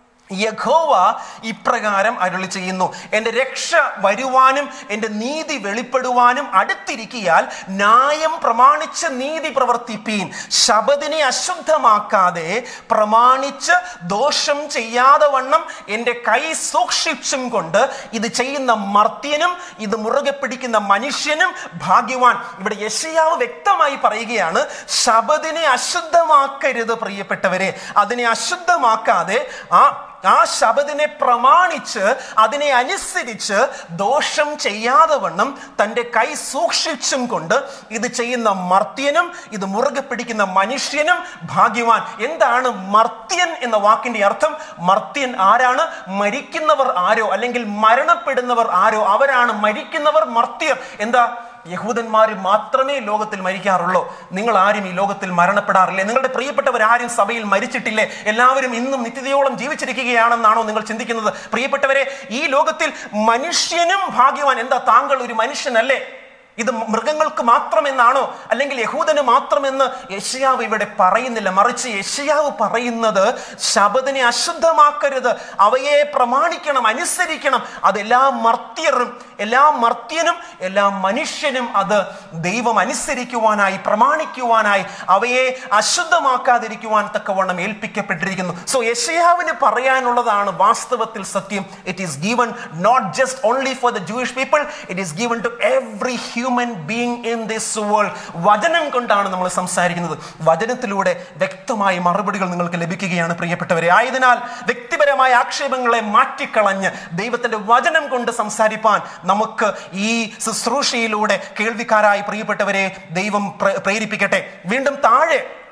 യഹോവ ഇപ്രകാരം അരുളി ചെയ്യുന്നു എൻ്റെ രക്ഷ വരുവാനും എൻ്റെ നീതി വെളിപ്പെടുവാനും അടുത്തിരിക്കിയാൽ ന്യായം പ്രമാണിച്ച് നീതി പ്രവർത്തിപ്പീൻ ശബദിനെ അശുദ്ധമാക്കാതെ പ്രമാണിച്ച് ദോഷം ചെയ്യാതെ വണ്ണം എൻ്റെ കൈ സൂക്ഷിച്ചും കൊണ്ട് ഇത് ചെയ്യുന്ന മർത്യനും ഇത് മുറുകെ പിടിക്കുന്ന മനുഷ്യനും ഭാഗ്യവാൻ ഇവിടെ യശയാവ് വ്യക്തമായി പറയുകയാണ് ശബദിനെ അശുദ്ധമാക്കരുത് പ്രിയപ്പെട്ടവരെ അതിനെ അശുദ്ധമാക്കാതെ ആ ആ ശബദിനെ പ്രമാണിച്ച് അതിനെ അനുസരിച്ച് ദോഷം ചെയ്യാതെ വണ്ണം തൻ്റെ കൈ സൂക്ഷിച്ചും കൊണ്ട് ഇത് ചെയ്യുന്ന മർത്യനും ഇത് മുറുകെ പിടിക്കുന്ന മനുഷ്യനും ഭാഗ്യവാൻ എന്താണ് മർത്യൻ എന്ന വാക്കിന്റെ അർത്ഥം മർത്യൻ ആരാണ് മരിക്കുന്നവർ ആരോ അല്ലെങ്കിൽ മരണപ്പെടുന്നവർ ആരോ അവരാണ് മരിക്കുന്നവർ മർത്യർ എന്താ യഹൂദന്മാർ മാത്രമേ ലോകത്തിൽ മരിക്കാറുള്ളൂ നിങ്ങൾ ആരും ഈ ലോകത്തിൽ മരണപ്പെടാറില്ലേ നിങ്ങളുടെ പ്രിയപ്പെട്ടവർ ആരും സഭയിൽ മരിച്ചിട്ടില്ലേ എല്ലാവരും ഇന്നും നിത്യതയോളം ജീവിച്ചിരിക്കുകയാണെന്നാണോ നിങ്ങൾ ചിന്തിക്കുന്നത് പ്രിയപ്പെട്ടവരെ ഈ ലോകത്തിൽ മനുഷ്യനും ഭാഗ്യവാൻ എന്താ താങ്കൾ ഒരു മനുഷ്യനല്ലേ ഇത് മൃഗങ്ങൾക്ക് മാത്രമെന്നാണോ അല്ലെങ്കിൽ യഹൂദന് മാത്രമെന്ന് യശയാവ് ഇവിടെ പറയുന്നില്ല മറിച്ച് യശയാവ് പറയുന്നത് ശബദിനെ അശുദ്ധമാക്കരുത് അവയെ പ്രമാണിക്കണം അനുസരിക്കണം അതെല്ലാ മർത്യരും എല്ലാ മർത്യനും എല്ലാ മനുഷ്യനും അത് ദൈവം അനുസരിക്കുവാനായി പ്രമാണിക്കുവാനായി അവയെ അശുദ്ധമാക്കാതിരിക്കുവാൻ തക്കവണ്ണം ഏൽപ്പിക്കപ്പെട്ടിരിക്കുന്നു സോ യശയാവിന് പറയാനുള്ളതാണ് വാസ്തവത്തിൽ സത്യം it is given not just only for the Jewish people it is given to every human being in this world വചനം കൊണ്ടാണ് നമ്മൾ സംസാരിക്കുന്നത് വചനത്തിലൂടെ വ്യക്തമായ മറുപടികൾ നിങ്ങൾക്ക് ലഭിക്കുകയാണ് പ്രിയപ്പെട്ടവരെ ആയതിനാൽ വ്യക്തിപരമായ ആക്ഷേപങ്ങളെ മാറ്റിക്കളഞ്ഞ് ദൈവത്തിന്റെ വചനം കൊണ്ട് സംസാരിപ്പാൻ നമുക്ക് ഈ ശുശ്രൂഷയിലൂടെ കേൾവിക്കാരായി പ്രിയപ്പെട്ടവരെ ദൈവം പ്ര- പ്രേരിപ്പിക്കട്ടെ വീണ്ടും താഴെ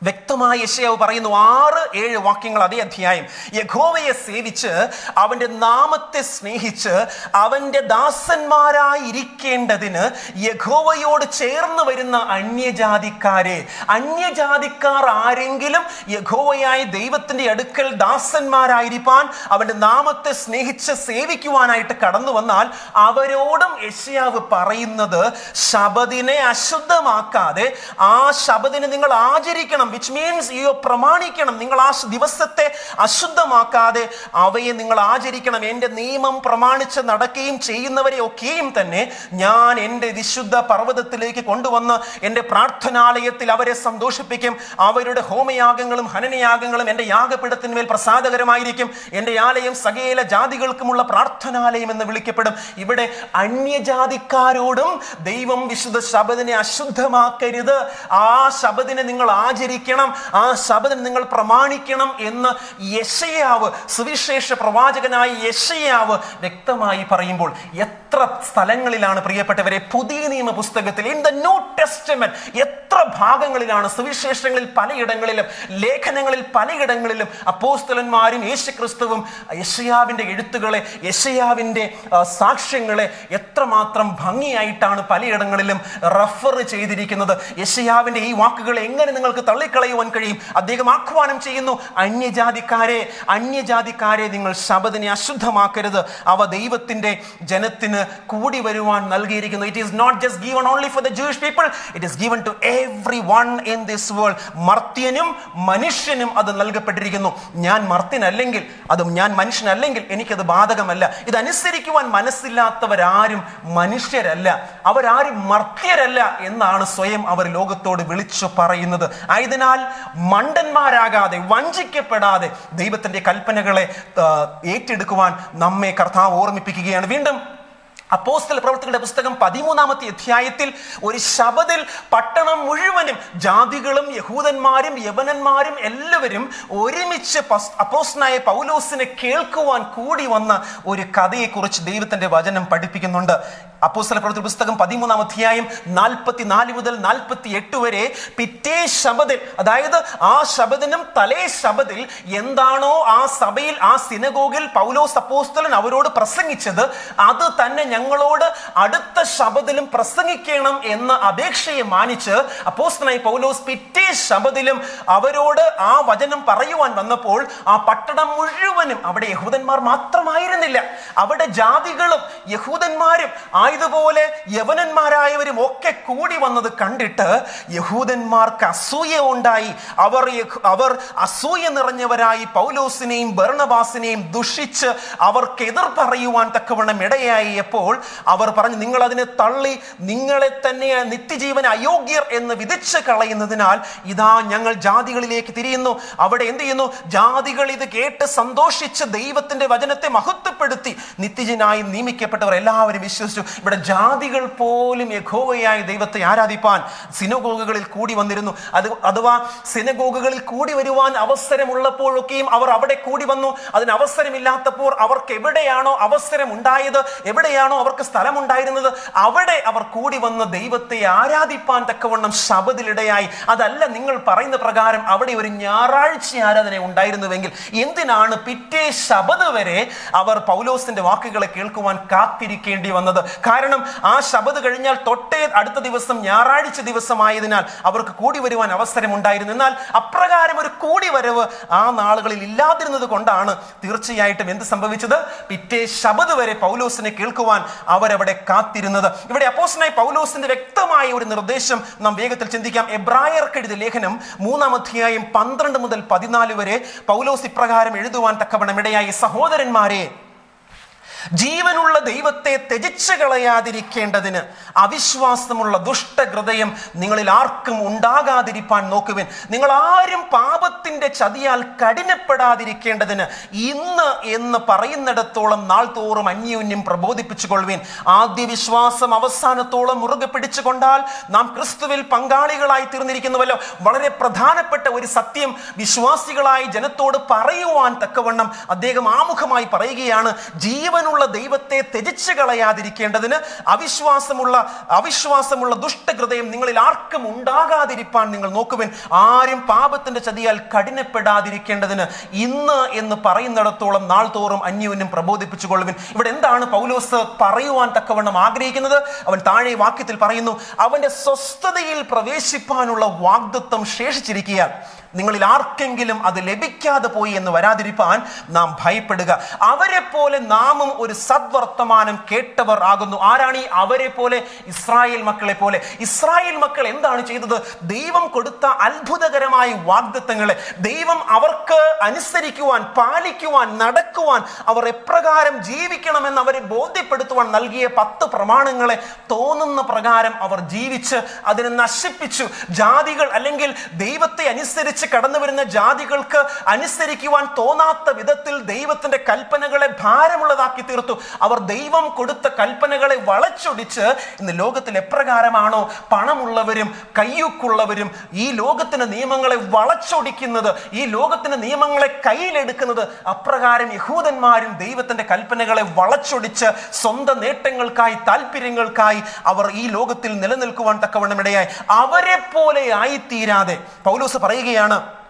വ്യക്തമായി യശയാവ് പറയുന്നു ആറ് ഏഴ് വാക്യങ്ങൾ അതേ അധ്യായം യഹോവയെ സേവിച്ച് അവന്റെ നാമത്തെ സ്നേഹിച്ച് അവന്റെ ദാസന്മാരായി ഇരിക്കേണ്ടതിന് യഹോവയോട് ചേർന്ന് വരുന്ന അന്യജാതിക്കാരെ അന്യജാതിക്കാർ ആരെങ്കിലും യഹോവയായ ദൈവത്തിന്റെ അടുക്കൽ ദാസന്മാരായിരിക്കാൻ അവന്റെ നാമത്തെ സ്നേഹിച്ച് സേവിക്കുവാനായിട്ട് കടന്നു വന്നാൽ അവരോടും യശയാവ് പറയുന്നത് ശബദിനെ അശുദ്ധമാക്കാതെ ആ ശബദിനെ നിങ്ങൾ ആചരിക്കണം വിച്ച് മീൻസ് യു പ്രമാണിക്കണം നിങ്ങൾ ആ ദിവസത്തെ അശുദ്ധമാക്കാതെ അവയെ നിങ്ങൾ ആചരിക്കണം എൻ്റെ നിയമം പ്രമാണിച്ച് നടക്കുകയും ചെയ്യുന്നവരെ ഒക്കെയും തന്നെ ഞാൻ എൻ്റെ വിശുദ്ധ പർവ്വതത്തിലേക്ക് കൊണ്ടുവന്ന് എൻ്റെ പ്രാർത്ഥനാലയത്തിൽ അവരെ സന്തോഷിപ്പിക്കും അവരുടെ ഹോമയാഗങ്ങളും ഹനനയാഗങ്ങളും എൻ്റെ യാഗപീഠത്തിന്മേൽ പ്രസാദകരമായിരിക്കും എൻ്റെ ആലയം സകല ജാതികൾക്കുമുള്ള പ്രാർത്ഥനാലയം എന്ന് വിളിക്കപ്പെടും ഇവിടെ അന്യജാതിക്കാരോടും ദൈവം വിശുദ്ധ ശബദിനെ അശുദ്ധമാക്കരുത് ആ ശബദിനെ നിങ്ങൾ ആചരിക്കണം ആ ശബദിനെ നിങ്ങൾ പ്രമാണിക്കണം എന്ന് യശയാവ് സുവിശേഷ പ്രവാചകനായ യശയാവ് വ്യക്തമായി പറയുമ്പോൾ എത്ര സ്ഥലങ്ങളിലാണ് പ്രിയപ്പെട്ടവരെ പുതിയ നിയമ പുസ്തകത്തിൽ ഇൻ ദ ന്യൂ ടെസ്റ്റമെന്റ് എത്ര ഭാഗങ്ങളിലാണ് സുവിശേഷങ്ങളിൽ പലയിടങ്ങളിലും ലേഖനങ്ങളിൽ പലയിടങ്ങളിലും അപ്പോസ്തലന്മാരും യേശുക്രിസ്തുവും യശയാവിന്റെ എഴുത്തുകളെ യശയാവിന്റെ ആ, സാക്ഷ്യങ്ങളെ എത്രമാത്രം ഭംഗിയായിട്ടാണ് പലയിടങ്ങളിലും റഫർ ചെയ്തിരിക്കുന്നത് യശയാവിന്റെ ഈ വാക്കുകൾ എങ്ങനെ നിങ്ങൾക്ക് തള്ളിക്കളയുവാൻ കഴിയും അദ്ദേഹം ആഹ്വാനം ചെയ്യുന്നു അന്യജാതിക്കാരെ അന്യജാതിക്കാരെ നിങ്ങൾ ശബദിനെ അശുദ്ധമാക്കരുത് അവ ദൈവത്തിന്റെ ജനത്തിന് കൂടി വരുവാൻ നൽകിയിരിക്കുന്നു it is not just given only for the Jewish people it is given to every one in this world മർത്യനും മനുഷ്യനും അത് നൽകപ്പെട്ടിരിക്കുന്നു ഞാൻ മർത്യനല്ലെങ്കിൽ അതും ഞാൻ മനുഷ്യനല്ലെങ്കിൽ എനിക്കത് ബാധകമല്ല ഇത് അനുസരിക്കുവാൻ മനസ്സില്ലാത്തവരാരും മനുഷ്യരല്ല അവരാരും മർത്യരല്ല എന്നാണ് സ്വയം അവർ ലോകത്തോട് വിളിച്ചു പറയുന്നത് ആയതിനാൽ മണ്ടന്മാരാകാതെ വഞ്ചിക്കപ്പെടാതെ ദൈവത്തിന്റെ കൽപ്പനകളെ ആ, ഏറ്റെടുക്കുവാൻ നമ്മെ കർത്താവ് ഓർമ്മിപ്പിക്കുകയാണ് വീണ്ടും അപ്പോസ്തല പ്രവർത്തകരുടെ പുസ്തകം പതിമൂന്നാമത്തെ അധ്യായത്തിൽ ഒരു ശബദിൽ പട്ടണം മുഴുവനും ജാതികളും യഹൂദന്മാരും യവനന്മാരും എല്ലാവരും ഒരുമിച്ച് പസ്- അപ്പോസ്തലനായ പൗലോസിനെ കേൾക്കുവാൻ കൂടി വന്ന ഒരു കഥയെക്കുറിച്ച് ദൈവത്തിന്റെ വചനം പഠിപ്പിക്കുന്നുണ്ട് അപ്പോസ്തല പ്രവർത്തന പുസ്തകം പതിമൂന്നാം അധ്യായം നാൽപ്പത്തി നാല് മുതൽ നാൽപ്പത്തി എട്ട് വരെ പിറ്റേ ശബദിൽ അതായത് ആ ശബദിനും തലേ ശബദിൽ എന്താണോ ആ സഭയിൽ ആ സിനഗോഗിൽ പൗലോസ് അപ്പോസ്തലൻ അവരോട് പ്രസംഗിച്ചത് അത് തന്നെ ഞങ്ങളോട് അടുത്ത ശബദിലും പ്രസംഗിക്കണം എന്ന അപേക്ഷയെ മാനിച്ച് അപ്പോസ്തനായി പൗലോസ് പിറ്റേ ശബദിലും അവരോട് ആ വചനം പറയുവാൻ വന്നപ്പോൾ ആ പട്ടണം മുഴുവനും അവിടെ യഹൂദന്മാർ മാത്രമായിരുന്നില്ല അവിടെ ജാതികളും യഹൂദന്മാരും ആയതുപോലെ യവനന്മാരായവരും ഒക്കെ കൂടി വന്നത് കണ്ടിട്ട് യഹൂദന്മാർക്ക് അസൂയ ഉണ്ടായി അവർ യഹ്- അവർ അസൂയ നിറഞ്ഞവരായി പൗലോസിനെയും ഭരണബാസിനെയും ദുഷിച്ച് അവർക്ക് എതിർ പറയുവാൻ തക്കവണ്ണം ഇടയായപ്പോൾ അവർ പറഞ്ഞു നിങ്ങൾ അതിനെ തള്ളി നിങ്ങളെ തന്നെ നിത്യജീവൻ അയോഗ്യർ എന്ന് വിധിച്ച് കളയുന്നതിനാൽ ഇതാ ഞങ്ങൾ ജാതികളിലേക്ക് തിരിയുന്നു അവിടെ എന്ത് ചെയ്യുന്നു ജാതികൾ ഇത് കേട്ട് സന്തോഷിച്ച് ദൈവത്തിന്റെ വചനത്തെ മഹത്വപ്പെടുത്തി നിത്യജനായി നിയമിക്കപ്പെട്ടവർ എല്ലാവരും വിശ്വസിച്ചു ഇവിടെ ജാതികൾ പോലും യഹോവയായ ദൈവത്തെ ആരാധിപ്പാൻ സിനഗോഗുകളിൽ കൂടി വന്നിരുന്നു അത് അഥവാ സിനഗോഗുകളിൽ കൂടി വരുവാൻ അവസരമുള്ളപ്പോഴൊക്കെയും അവർ അവിടെ കൂടി വന്നു അതിന് അവസരമില്ലാത്തപ്പോൾ അവർക്ക് എവിടെയാണോ അവസരം ഉണ്ടായത് എവിടെയാണോ അവർക്ക് സ്ഥലമുണ്ടായിരുന്നത് അവിടെ അവർ കൂടി വന്ന് ദൈവത്തെ ആരാധിപ്പാൻ തക്കവണ്ണം ശബദിലിടയായി അതല്ല നിങ്ങൾ പറയുന്ന പ്രകാരം അവിടെ ഒരു ഞായറാഴ്ച ആരാധന ഉണ്ടായിരുന്നുവെങ്കിൽ എന്തിനാണ് പിറ്റേ ശബദ് വരെ അവർ പൗലോസിന്റെ വാക്കുകളെ കേൾക്കുവാൻ കാത്തിരിക്കേണ്ടി വന്നത് കാരണം ആ ശബദ് കഴിഞ്ഞാൽ തൊട്ടേ അടുത്ത ദിവസം ഞായറാഴ്ച ദിവസമായതിനാൽ അവർക്ക് കൂടി വരുവാൻ അവസരമുണ്ടായിരുന്നു എന്നാൽ അപ്രകാരം ഒരു കൂടി വരവ് ആ നാളുകളിൽ ഇല്ലാതിരുന്നത് കൊണ്ടാണ് തീർച്ചയായിട്ടും എന്ത് സംഭവിച്ചത് പിറ്റേ ശബദ് വരെ പൗലോസിനെ കേൾക്കുവാൻ അവരവിടെ കാത്തിരുന്നത് ഇവിടെ അപ്പോസനായി പൗലോസിന്റെ വ്യക്തമായ ഒരു നിർദ്ദേശം നാം വേഗത്തിൽ ചിന്തിക്കാം എബ്രായർക്ക് എഴുതിയ ലേഖനം മൂന്നാം അധ്യായം പന്ത്രണ്ട് മുതൽ പതിനാല് വരെ പൗലോസ് ഇപ്രകാരം എഴുതുവാൻ തക്കവണ്ണം ഇടയായി സഹോദരന്മാരെ ജീവനുള്ള ദൈവത്തെ ത്യജിച്ചു കളയാതിരിക്കേണ്ടതിന് അവിശ്വാസമുള്ള ദുഷ്ടഹൃദയം നിങ്ങളിൽ ആർക്കും ഉണ്ടാകാതിരിപ്പാൻ നോക്കുവിൻ നിങ്ങൾ ആരും പാപത്തിന്റെ ചതിയാൽ കഠിനപ്പെടാതിരിക്കേണ്ടതിന് ഇന്ന് എന്ന് പറയുന്നിടത്തോളം നാൾ തോറും അന്യോന്യം പ്രബോധിപ്പിച്ചു കൊള്ളുവിൻ ആദ്യ വിശ്വാസം അവസാനത്തോളം മുറുകെ പിടിച്ചുകൊണ്ടാൽ നാം ക്രിസ്തുവിൽ പങ്കാളികളായി തീർന്നിരിക്കുന്നുവല്ലോ വളരെ പ്രധാനപ്പെട്ട ഒരു സത്യം വിശ്വാസികളായി ജനത്തോട് പറയുവാൻ തക്കവണ്ണം അദ്ദേഹം ആമുഖമായി പറയുകയാണ് ജീവനുള്ള ജീവനുള്ള ദൈവത്തെ ത്യജിച്ചു കളയാതിരിക്കേണ്ടതിന് അവിശ്വാസമുള്ള അവിശ്വാസമുള്ള ദുഷ്ടഹൃദയം നിങ്ങളിൽ ആർക്കും ഉണ്ടാകാതിരിപ്പാൻ നിങ്ങൾ നോക്കുവിൻ ആരും പാപത്തിന്റെ ചതിയാൽ കഠിനപ്പെടാതിരിക്കേണ്ടതിന് ഇന്ന് എന്ന് പറയുന്നിടത്തോളം നാൾ തോറും അന്യോന്യം പ്രബോധിപ്പിച്ചുകൊള്ളുവിൻ ഇവിടെ എന്താണ് പൗലോസ് പറയുവാൻ തക്കവണ്ണം ആഗ്രഹിക്കുന്നത് അവൻ താഴെ വാക്യത്തിൽ പറയുന്നു അവന്റെ സ്വസ്ഥതയിൽ പ്രവേശിപ്പാനുള്ള വാഗ്ദത്വം ശേഷിച്ചിരിക്കുക നിങ്ങളിൽ ആർക്കെങ്കിലും അത് ലഭിക്കാതെ പോയി എന്ന് വരാതിരിപ്പാൻ നാം ഭയപ്പെടുക അവരെ പോലെ നാമും ഒരു സദ്വർത്തമാനം കേട്ടവർ ആകുന്നു ആരാണ് ഈ അവരെ പോലെ ഇസ്രായേൽ മക്കളെ പോലെ ഇസ്രായേൽ മക്കൾ എന്താണ് ചെയ്തത് ദൈവം കൊടുത്ത അത്ഭുതകരമായ വാഗ്ദത്തങ്ങളെ ദൈവം അവർക്ക് അനുസരിക്കുവാൻ പാലിക്കുവാൻ നടക്കുവാൻ അവർ എപ്രകാരം ജീവിക്കണമെന്ന് അവരെ ബോധ്യപ്പെടുത്തുവാൻ നൽകിയ പത്ത് പ്രമാണങ്ങളെ തോന്നുന്ന പ്രകാരം അവർ ജീവിച്ച് അതിനെ നശിപ്പിച്ചു ജാതികൾ അല്ലെങ്കിൽ ദൈവത്തെ അനുസരിച്ച് കടന്നു വരുന്ന ജാതികൾക്ക് അനുസരിക്കുവാൻ തോന്നാത്ത വിധത്തിൽ ദൈവത്തിന്റെ കൽപ്പനകളെ ഭാരമുള്ളതാക്കി തീർത്തു അവർ ദൈവം കൊടുത്ത കൽപ്പനകളെ വളച്ചൊടിച്ച് ഇന്ന് ലോകത്തിൽ എപ്രകാരമാണോ പണമുള്ളവരും കയ്യൂക്കുള്ളവരും ഈ ലോകത്തിന്റെ നിയമങ്ങളെ വളച്ചൊടിക്കുന്നത് ഈ ലോകത്തിന്റെ നിയമങ്ങളെ കയ്യിലെടുക്കുന്നത് അപ്രകാരം യഹൂദന്മാരും ദൈവത്തിന്റെ കൽപ്പനകളെ വളച്ചൊടിച്ച് സ്വന്തം നേട്ടങ്ങൾക്കായി താല്പര്യങ്ങൾക്കായി അവർ ഈ ലോകത്തിൽ നിലനിൽക്കുവാൻ തക്കവണ്ണം ഇടയായി അവരെ പോലെ ആയിത്തീരാതെ പൗലോസ് പറയുകയാണ്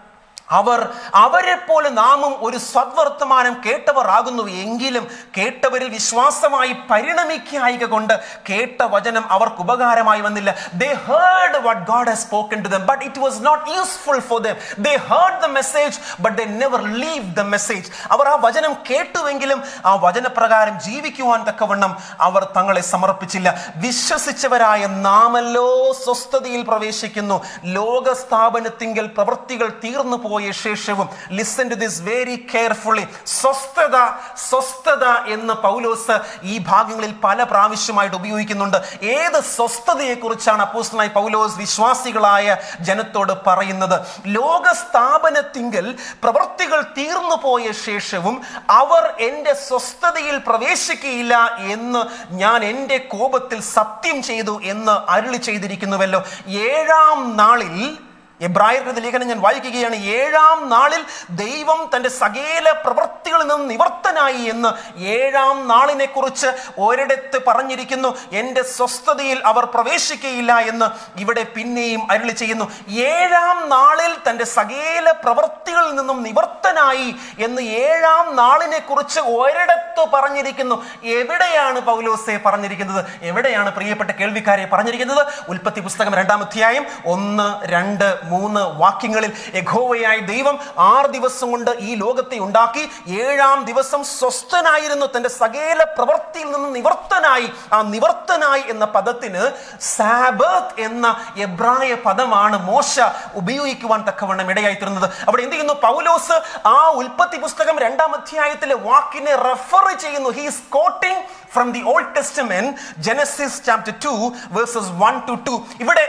അവർ അവരെ പോലെ നാമും ഒരു സദ്വർത്തമാനം കേട്ടവർ ആകുന്നു എങ്കിലും കേട്ടവരിൽ വിശ്വാസമായി പരിണമിക്കായിക കൊണ്ട് കേട്ട വചനം അവർക്ക് ഉപകാരമായി വന്നില്ല they heard what God has spoken to them but it was not useful for them they heard the message but they never leave the message അവർ ആ വചനം കേട്ടുവെങ്കിലും ആ വചനപ്രകാരം ജീവിക്കുവാൻ തക്കവണ്ണം അവർ തങ്ങളെ സമർപ്പിച്ചില്ല വിശ്വസിച്ചവരായ നാമല്ലോ സ്വസ്ഥതയിൽ പ്രവേശിക്കുന്നു ലോകസ്ഥാപനത്തിങ്കൽ പ്രവൃത്തികൾ തീർന്നു പോയ ശേഷവും listen to this very carefully സ്വസ്ഥത സ്വസ്ഥത എന്ന് പൗലോസ് ഈ ഭാഗങ്ങളിൽ പല പ്രാവശ്യമായിട്ട് ഉപയോഗിക്കുന്നുണ്ട് ഏത് സ്വസ്ഥതയെ കുറിച്ചാണ് അപ്പോസ്റ്റലായി പൗലോസ് വിശ്വാസികളായ ജനത്തോട് പറയുന്നത് ലോകസ്ഥാപനത്തിങ്കൽ പ്രവൃത്തികൾ തീർന്നു പോയ ശേഷവും അവർ എൻ്റെ സ്വസ്ഥതയിൽ പ്രവേശിക്കുകയില്ല എന്ന് ഞാൻ എൻ്റെ കോപത്തിൽ സത്യം ചെയ്തു എന്ന് അരുളി ചെയ്തിരിക്കുന്നുവല്ലോ ഏഴാം നാളിൽ എബ്രായരുടെ ലേഖനം ഞാൻ വായിക്കുകയാണ് ഏഴാം നാളിൽ ദൈവം തന്റെ സകല പ്രവൃത്തികളിൽ നിന്ന് നിവർത്തനായി എന്ന് ഏഴാം നാളിനെ കുറിച്ച് ഒരിടത്ത് പറഞ്ഞിരിക്കുന്നു എൻ്റെ സ്വസ്ഥതയിൽ അവർ പ്രവേശിക്കുകയില്ല എന്ന് ഇവിടെ പിന്നെയും അരുളി ചെയ്യുന്നു ഏഴാം നാളിൽ തന്റെ സകല പ്രവൃത്തികളിൽ നിന്നും നിവർത്തനായി എന്ന് ഏഴാം നാളിനെ കുറിച്ച് ഒരിടത്ത് പറഞ്ഞിരിക്കുന്നു എവിടെയാണ് പൗലോസെ പറഞ്ഞിരിക്കുന്നത് എവിടെയാണ് പ്രിയപ്പെട്ട കേൾവിക്കാരെ പറഞ്ഞിരിക്കുന്നത് ഉൽപ്പത്തി പുസ്തകം രണ്ടാം അധ്യായം ഒന്ന് രണ്ട് മൂന്ന് വാക്യങ്ങളിൽ യഹോവയായ ദൈവം ആറ് ദിവസം കൊണ്ട് ഈ ലോകത്തെ ഉണ്ടാക്കി ഏഴാം ദിവസം സ്വസ്ഥനായിരുന്നു തന്റെ സകല പ്രവൃത്തിയിൽ നിന്ന് നിവർത്തനായി ആ നിവർത്തനായി എന്ന പദത്തിന് സാബത്ത് എന്ന എബ്രായ പദമാണ് മോശ ഉപയോഗിക്കുവാൻ തക്കവണ്ണം ഇടയായി തീർന്നത് അവിടെ എന്ത് ചെയ്യുന്നു പൗലോസ് ആ ഉൽപ്പത്തി പുസ്തകം രണ്ടാം അധ്യായത്തിലെ വാക്കിനെ റെഫർ ചെയ്യുന്നു he's quoting from the Old Testament Genesis chapter two verses one two two ഇവിടെ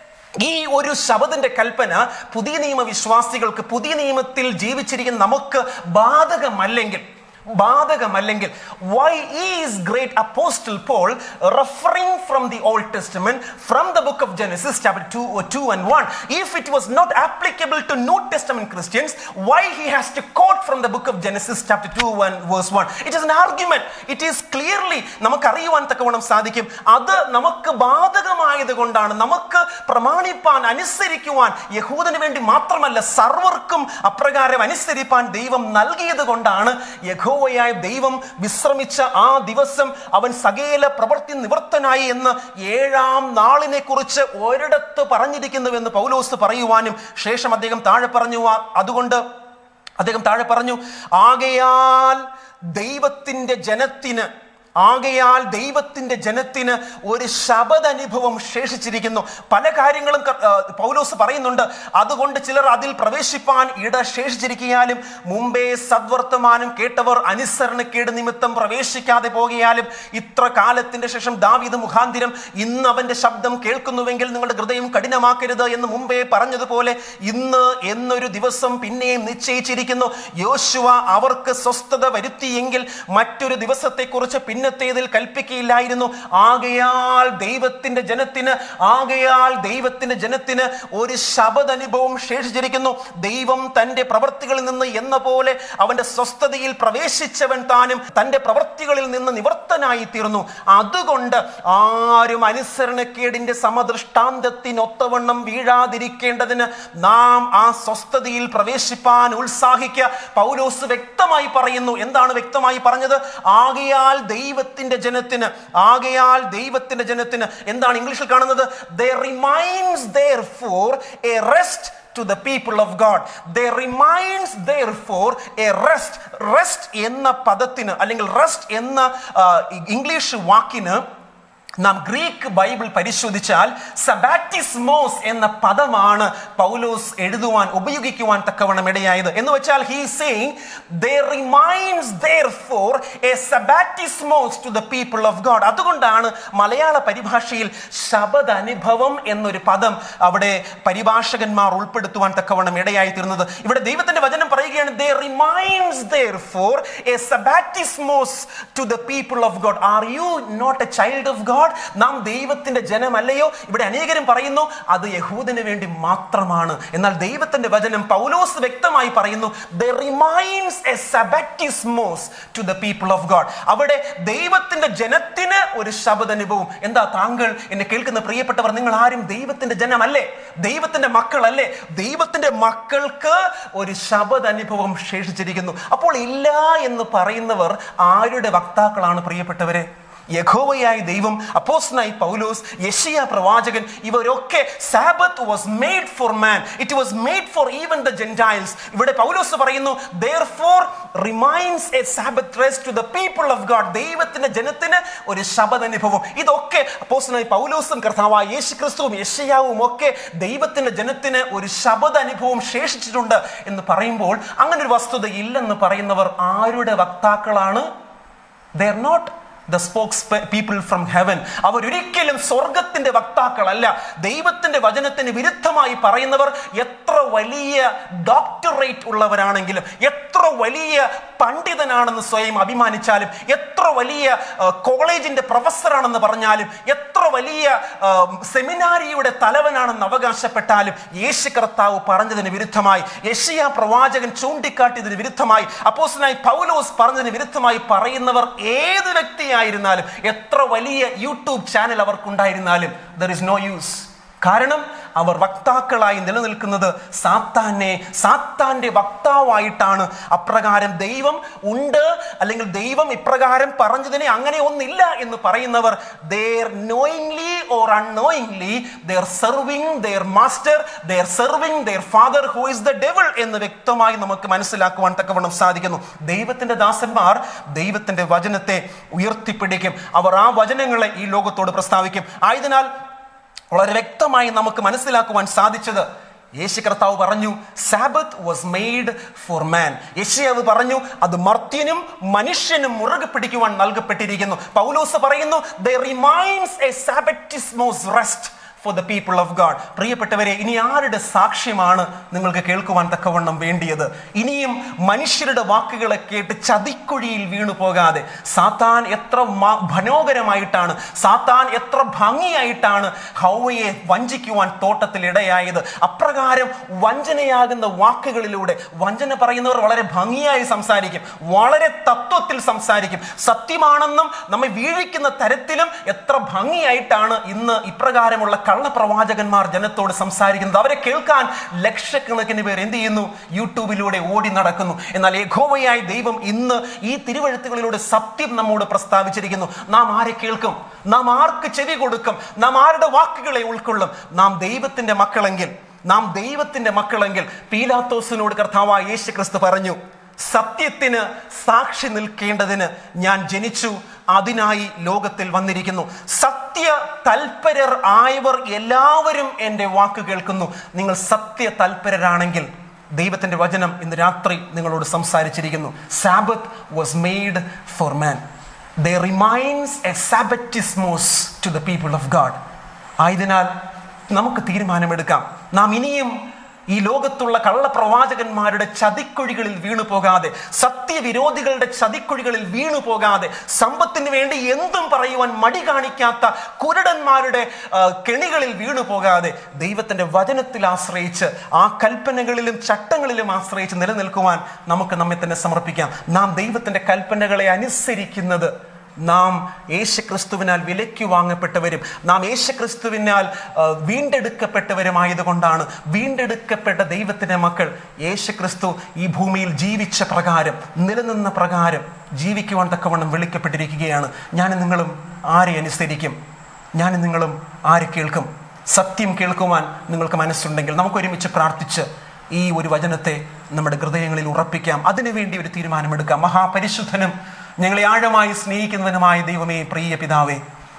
ഈ ഒരു ശബദിന്റെ കൽപ്പന പുതിയ നിയമ വിശ്വാസികൾക്ക് പുതിയ നിയമത്തിൽ ജീവിച്ചിരിക്കുന്ന നമുക്ക് ബാധകമല്ലെങ്കിൽ ബാധകമല്ലെങ്കിൽ why is great apostle Paul referring from the Old Testament from the book of Genesis chapter two two and one if it was not applicable to New Testament Christians why he has to quote from the book of Genesis chapter two one verse one it is an argument it is clearly നമുക്ക് അറിയുവാൻ തക്കവണ്ണം സാധിക്കും അത് നമുക്ക് ബാധകമായത് കൊണ്ടാണ് നമുക്ക് പ്രമാണിപ്പാൻ അനുസരിക്കുവാൻ യഹൂദന് വേണ്ടി മാത്രമല്ല സർവർക്കും അപ്രകാരം അനുസരിപ്പാൻ ദൈവം നൽകിയത് കൊണ്ടാണ് യഹോവയായ ദൈവം വിശ്രമിച്ച ആ ദിവസം അവൻ സകല പ്രവൃത്തി നിവർത്തനായി എന്ന് ഏഴാം നാളിനെ കുറിച്ച് ഒരിടത്ത് പറഞ്ഞിരിക്കുന്നുവെന്ന് പൗലോസ് പറയുവാനും ശേഷം അദ്ദേഹം താഴെ പറഞ്ഞു "ആ- അതുകൊണ്ട് അദ്ദേഹം താഴെ പറഞ്ഞു ആകയാൽ ദൈവത്തിന്റെ ജനത്തിന് ആകയാൽ ദൈവത്തിന്റെ ജനത്തിന് ഒരു ശബദനുഭവം ശേഷിച്ചിരിക്കുന്നു പല കാര്യങ്ങളും ക- ആ, പൗലോസ് പറയുന്നുണ്ട് അതുകൊണ്ട് ചിലർ അതിൽ പ്രവേശിപ്പാൻ ഇട ശേഷിച്ചിരിക്കാലും മുമ്പേ സദ്വർത്തമാനം കേട്ടവർ അനുസരണക്കേട് നിമിത്തം പ്രവേശിക്കാതെ പോകിയാലും ഇത്ര കാലത്തിന്റെ ശേഷം ദാവീദ് മുഖാന്തിരം ഇന്ന് അവന്റെ ശബ്ദം കേൾക്കുന്നുവെങ്കിൽ നിങ്ങളുടെ ഹൃദയം കഠിനമാക്കരുത് എന്ന് മുമ്പേ പറഞ്ഞതുപോലെ ഇന്ന് എന്നൊരു ദിവസം പിന്നെയും നിശ്ചയിച്ചിരിക്കുന്നു യോശുവ അവർക്ക് സ്വസ്ഥത വരുത്തിയെങ്കിൽ മറ്റൊരു ദിവസത്തെക്കുറിച്ച് പിന്നെ പിന്നത്തേതിൽ കൽപ്പിക്കുകയില്ലായിരുന്നു ആകയാൽ ദൈവത്തിന്റെ ജനത്തിന് ആകയാൽ ദൈവത്തിന്റെ ജനത്തിന് ഒരു ശബദനുഭവം ശേഷിച്ചിരിക്കുന്നു ദൈവം തന്റെ പ്രവൃത്തികളിൽ നിന്ന് എന്ന പോലെ അവന്റെ സ്വസ്ഥതയിൽ പ്രവേശിച്ചവൻ താനും തന്റെ പ്രവൃത്തികളിൽ നിന്ന് നിവർത്തനായി തീർന്നു അതുകൊണ്ട് ആരും അനുസരണക്കേടിന്റെ സമദൃഷ്ടാന്തത്തിനൊത്തവണ്ണം വീഴാതിരിക്കേണ്ടതിന് നാം ആ സ്വസ്ഥതയിൽ പ്രവേശിപ്പാൻ ഉത്സാഹിക്കുക പൗലോസ് വ്യക്തമായി പറയുന്നു എന്താണ് വ്യക്തമായി പറഞ്ഞത് ആകയാൽ ദൈവത്തിന്റെ ജനത്തിന് ആകയാൽ ദൈവത്തിന്റെ ജനത്തിന് എന്താണ് ഇംഗ്ലീഷിൽ കാണുന്നത് the remains therefore a rest to the people of God. There remains therefore a rest. Rest എന്ന പദത്തിന് അല്ലെങ്കിൽ റെസ്റ്റ് എന്ന ആ, ഇംഗ്ലീഷ് വാക്കിന് നാം ഗ്രീക്ക് ബൈബിൾ പരിശോധിച്ചാൽ സബാറ്റിസ്മോസ് എന്ന പദമാണ് പൗലോസ് എഴുതുവാൻ ഉപയോഗിക്കുവാൻ തക്കവണ്ണം ഇടയായത് എന്ന് വെച്ചാൽ he saying remains for a sabbatismos to the people of God അതുകൊണ്ടാണ് മലയാള പരിഭാഷയിൽ ശബദ അനുഭവം എന്നൊരു പദം അവിടെ പരിഭാഷകന്മാർ ഉൾപ്പെടുത്തുവാൻ തക്കവണ്ണം ഇടയായി തീർന്നത് ഇവിടെ ദൈവത്തിന്റെ വചനം പറയുകയാണ് they remains for a sabbatismos to the people of God are you not a child of God നാം ദൈവത്തിന്റെ ജനമല്ലയോ ഇവിടെ അനേകരും പറയുന്നു അത് യഹൂദന് വേണ്ടി മാത്രമാണ് എന്നാൽ ദൈവത്തിന്റെ വചനം പൗലോസ് വ്യക്തമായി പറയുന്നു remains a sabbatismos to the people of God അവിടെ ദൈവത്തിന്റെ ജനത്തിന് ഒരു ശബ്ദനുഭവം എന്താ താങ്കൾ എന്നെ കേൾക്കുന്ന പ്രിയപ്പെട്ടവർ നിങ്ങൾ ആരും ദൈവത്തിന്റെ ജനമല്ലേ ദൈവത്തിന്റെ മക്കളല്ലേ ദൈവത്തിന്റെ മക്കൾക്ക് ഒരു ശബ്ദനുഭവം ശേഷിച്ചിരിക്കുന്നു അപ്പോൾ ഇല്ല എന്ന് പറയുന്നവർ ആരുടെ വക്താക്കളാണ് പ്രിയപ്പെട്ടവരെ യഹോവയായ ദൈവം അപ്പോസ്നായി പൗലോസ് യഷിയ പ്രവാചകൻ ഇവരൊക്കെ Sabbath was made for man it was made for even the Gentiles ഇവിടെ പൗലോസ് പറയുന്നു therefore remains a Sabbath rest to the people of God ദൈവത്തിന്റെ ജനത്തിന് ഒരു ശബദനുഭവം ഇതൊക്കെ അപ്പോസ്നായി പൗലോസും കർത്താവായ യേശു ക്രിസ്തുവും യഷയാവും ഒക്കെ ദൈവത്തിന്റെ ജനത്തിന് ഒരു ശബദനുഭവം ശേഷിച്ചിട്ടുണ്ട് എന്ന് പറയുമ്പോൾ അങ്ങനെ ഒരു വസ്തുത ഇല്ലെന്ന് പറയുന്നവർ ആരുടെ വക്താക്കളാണ് they're not the spokes people from heaven അവരൊരിക്കലും സ്വർഗത്തിന്റെ വക്താക്കളല്ല ദൈവത്തിന്റെ വചനത്തിന് വിരുദ്ധമായി പറയുന്നവർ എത്ര വലിയ ഡോക്ടറേറ്റ് ഉള്ളവരാണെങ്കിലും എത്ര വലിയ പണ്ഡിതനാണെന്ന് സ്വയം അഭിമാനിച്ചാലും എത്ര വലിയ ആ, കോളേജിന്റെ പ്രൊഫസറാണെന്ന് പറഞ്ഞാലും എത്ര വലിയ ആ, സെമിനാരിയുടെ തലവനാണെന്ന് അവകാശപ്പെട്ടാലും യേശു കർത്താവ് പറഞ്ഞതിന് വിരുദ്ധമായി യഷിയ പ്രവാചകൻ ചൂണ്ടിക്കാട്ടിയതിന് വിരുദ്ധമായി അപ്പോസനായി പൗലോസ് പറഞ്ഞതിന് വിരുദ്ധമായി പറയുന്നവർ ഏത് വ്യക്തിയായിരുന്നാലും എത്ര വലിയ യൂട്യൂബ് ചാനൽ അവർക്കുണ്ടായിരുന്നാലും ദർ ഇസ് നോ യൂസ് കാരണം അവർ വക്താക്കളായി നിലനിൽക്കുന്നത് സാത്താനെ സാത്താന്റെ വക്താവായിട്ടാണ് അപ്രകാരം ദൈവം ഉണ്ട് അല്ലെങ്കിൽ ദൈവം ഇപ്രകാരം പറഞ്ഞതിനെ അങ്ങനെ ഒന്നില്ല എന്ന് പറയുന്നവർ they're knowingly or unknowingly they're serving their master they're serving their father who is the devil എന്ന് വ്യക്തമായി നമുക്ക് മനസ്സിലാക്കുവാൻ തക്കവണ്ണം സാധിക്കുന്നു ദൈവത്തിന്റെ ദാസന്മാർ ദൈവത്തിന്റെ വചനത്തെ ഉയർത്തിപ്പിടിക്കും അവർ ആ വചനങ്ങളെ ഈ ലോകത്തോട് പ്രസ്താവിക്കും ആയതിനാൽ വളരെ വ്യക്തമായി നമുക്ക് മനസ്സിലാക്കുവാൻ സാധിച്ചത് യേശു കർത്താവ് പറഞ്ഞു Sabbath was made for man Yeshayav പറഞ്ഞു അത് മർത്യനും മനുഷ്യനും മുറുകെ പിടിക്കുവാൻ നൽകപ്പെട്ടിരിക്കുന്നു പൗലോസ് പറയുന്നു the remains a sabbatismos rest for the people of God പ്രിയപ്പെട്ടവരെ ഇനി ആരുടെ സാക്ഷ്യമാണ് നിങ്ങൾക്ക് കേൾക്കുവാൻ തക്കവണ്ണം വേണ്ടിയത് ഇനിയും മനുഷ്യരുടെ വാക്കുകളെ കേട്ട് ചതിക്കുഴിയിൽ വീണു പോകാതെ സാത്താൻ എത്ര മ- മനോഹരമായിട്ടാണ് സാത്താൻ എത്ര ഭംഗിയായിട്ടാണ് ഹൗവയെ വഞ്ചിക്കുവാൻ തോട്ടത്തിൽ ഇടയായത് അപ്രകാരം വഞ്ചനയാകുന്ന വാക്കുകളിലൂടെ വഞ്ചന പറയുന്നവർ വളരെ ഭംഗിയായി സംസാരിക്കും വളരെ തത്വത്തിൽ സംസാരിക്കും സത്യമാണെന്നും നമ്മെ വീഴിക്കുന്ന തരത്തിലും എത്ര ഭംഗിയായിട്ടാണ് ഇന്ന് ഇപ്രകാരമുള്ള കള്ളപ്രവാചകന്മാർ ജനത്തോട് സംസാരിക്കുന്നത് അവരെ കേൾക്കാൻ ലക്ഷക്കണക്കിന് പേർ എന്ത് ചെയ്യുന്നു യൂട്യൂബിലൂടെ ഓടി നടക്കുന്നു എന്നാൽ ഏകോവയായി ദൈവം ഇന്ന് ഈ തിരുവഴുത്തുകളിലൂടെ സത്യം നമ്മോട് പ്രസ്താവിച്ചിരിക്കുന്നു നാം ആരെ കേൾക്കും നാം ആർക്ക് ചെവി കൊടുക്കും നാം ആരുടെ വാക്കുകളെ ഉൾക്കൊള്ളും നാം ദൈവത്തിന്റെ മക്കളെങ്കിൽ നാം ദൈവത്തിന്റെ മക്കളെങ്കിൽ പീലാത്തോസിനോട് കർത്താവായ യേശു ക്രിസ്തു പറഞ്ഞു സത്യത്തിന് സാക്ഷി നിൽക്കേണ്ടതിന് ഞാൻ ജനിച്ചു അതിനായി ലോകത്തിൽ വന്നിരിക്കുന്നു സത്യ തൽപരർ ആയവർ എല്ലാവരും എൻ്റെ വാക്ക് കേൾക്കുന്നു നിങ്ങൾ സത്യ തൽപരരാണെങ്കിൽ ദൈവത്തിന്റെ വചനം ഇന്ന് രാത്രി നിങ്ങളോട് സംസാരിച്ചിരിക്കുന്നു Sabbath was made for man the remains a sabbatismos to the people of God ആയതിനാൽ നമുക്ക് തീരുമാനമെടുക്കാം നാം ഇനിയും ഈ ലോകത്തുള്ള കള്ളപ്രവാചകന്മാരുടെ ചതിക്കുഴികളിൽ വീണു പോകാതെ സത്യവിരോധികളുടെ ചതിക്കുഴികളിൽ വീണു പോകാതെ സമ്പത്തിന് വേണ്ടി എന്തും പറയുവാൻ മടി കാണിക്കാത്ത കുരുടന്മാരുടെ ആ, കെണികളിൽ വീണു പോകാതെ ദൈവത്തിന്റെ വചനത്തിൽ ആശ്രയിച്ച് ആ കൽപ്പനകളിലും ചട്ടങ്ങളിലും ആശ്രയിച്ച് നിലനിൽക്കുവാൻ നമുക്ക് നമ്മെ തന്നെ സമർപ്പിക്കാം നാം ദൈവത്തിന്റെ കൽപ്പനകളെ അനുസരിക്കുന്നത് നാം യേശുക്രിസ്തുവിനാൽ വിലയ്ക്ക് വാങ്ങപ്പെട്ടവരും നാം യേശുക്രിസ്തുവിനാൽ ആ, വീണ്ടെടുക്കപ്പെട്ടവരുമായതുകൊണ്ടാണ് വീണ്ടെടുക്കപ്പെട്ട ദൈവത്തിന്റെ മക്കൾ യേശുക്രിസ്തു ഈ ഭൂമിയിൽ ജീവിച്ച പ്രകാരം നിലനിന്ന പ്രകാരം ജീവിക്കുവാൻ തക്കവണ്ണം വിളിക്കപ്പെട്ടിരിക്കുകയാണ് ഞാൻ നിങ്ങളും ആരെ അനുസരിക്കും ഞാൻ നിങ്ങളും ആരെ കേൾക്കും സത്യം കേൾക്കുവാൻ നിങ്ങൾക്ക് മനസ്സുണ്ടെങ്കിൽ നമുക്ക് ഒരുമിച്ച് പ്രാർത്ഥിച്ച് ഈ ഒരു വചനത്തെ നമ്മുടെ ഹൃദയങ്ങളിൽ ഉറപ്പിക്കാം അതിനുവേണ്ടി ഒരു തീരുമാനമെടുക്കാം മഹാപരിശുദ്ധനും ഞങ്ങളെ ആഴമായി സ്നേഹിക്കുന്നവനുമായ ദൈവമേ പ്രിയ പിതാവേ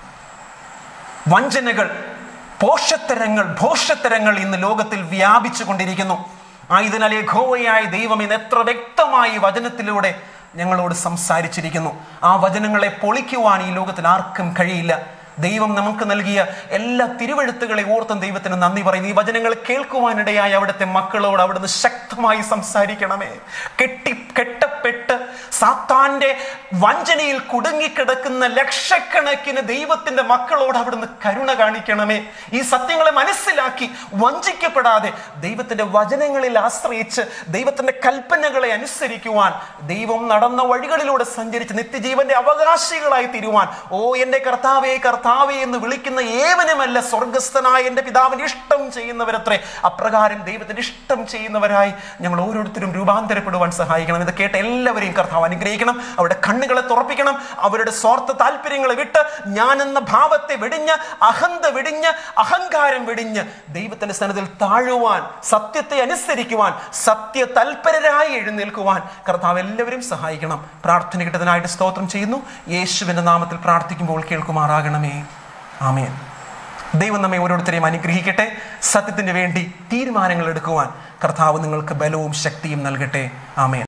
വഞ്ചനകൾ പോഷത്തരങ്ങൾ ഭോഷത്തരങ്ങൾ ഇന്ന് ലോകത്തിൽ വ്യാപിച്ചു കൊണ്ടിരിക്കുന്നു ആയതിനാൽ യഹോവയായ ദൈവം ഇന്ന് എത്ര വ്യക്തമായി വചനത്തിലൂടെ ഞങ്ങളോട് സംസാരിച്ചിരിക്കുന്നു ആ വചനങ്ങളെ പൊളിക്കുവാൻ ഈ ലോകത്തിൽ ആർക്കും കഴിയില്ല ദൈവം നമുക്ക് നൽകിയ എല്ലാ തിരുവഴുത്തുകളെ ഓർത്തും ദൈവത്തിന് നന്ദി പറയുന്നു ഈ വചനങ്ങൾ കേൾക്കുവാനിടയായി അവിടുത്തെ മക്കളോട് അവിടുന്ന് ശക്തമായി സംസാരിക്കണമേ കെട്ടി കെട്ടപ്പെട്ട് സാത്താന്റെ വഞ്ചനയിൽ കുടുങ്ങിക്കിടക്കുന്ന ലക്ഷക്കണക്കിന് ദൈവത്തിന്റെ മക്കളോട് അവിടുന്ന് കരുണ കാണിക്കണമേ ഈ സത്യങ്ങളെ മനസ്സിലാക്കി വഞ്ചിക്കപ്പെടാതെ ദൈവത്തിന്റെ വചനങ്ങളിൽ ആശ്രയിച്ച് ദൈവത്തിന്റെ കൽപ്പനകളെ അനുസരിക്കുവാൻ ദൈവം നടന്ന വഴികളിലൂടെ സഞ്ചരിച്ച് നിത്യജീവന്റെ അവകാശികളായി തീരുവാൻ ഓ എന്റെ കർത്താവേ കർത്താവേ എന്ന് വിളിക്കുന്ന ഏവനുമല്ല സ്വർഗസ്ഥനായ എന്റെ പിതാവിന്റെ ഇഷ്ടം ചെയ്യുന്നവരത്രേ അപ്രകാരം ദൈവത്തിന്റെ ഇഷ്ടം ചെയ്യുന്നവരായി ഞങ്ങൾ ഓരോരുത്തരും രൂപാന്തരപ്പെടുവാൻ സഹായിക്കണം ഇത് കേട്ട എല്ലാവരെയും കർത്താവ് അനുഗ്രഹിക്കണം അവരുടെ കണ്ണുകളെ തുറപ്പിക്കണം അവരുടെ സ്വാർത്ഥ താല്പര്യങ്ങളെ വിട്ട് ഞാനെന്ന ഭാവത്തെ വെടിഞ്ഞ് അഹന്ത വെടിഞ്ഞ് അഹങ്കാരം വെടിഞ്ഞ് ദൈവത്തിന്റെ സ്ഥാനത്തിൽ താഴുവാൻ സത്യത്തെ അനുസരിക്കുവാൻ സത്യ തൽപരരായി എഴുന്നേൽക്കുവാൻ കർത്താവ് എല്ലാവരും സഹായിക്കണം പ്രാർത്ഥന കിട്ടതിനായിട്ട് സ്തോത്രം ചെയ്യുന്നു യേശുവിന്റെ നാമത്തിൽ പ്രാർത്ഥിക്കുമ്പോൾ കേൾക്കുമാറാകണമേ ആമേൻ ദൈവം നമ്മെ ഓരോരുത്തരെയും അനുഗ്രഹിക്കട്ടെ സത്യത്തിന് വേണ്ടി തീരുമാനങ്ങൾ എടുക്കുവാൻ കർത്താവ് നിങ്ങൾക്ക് ബലവും ശക്തിയും നൽകട്ടെ ആമേൻ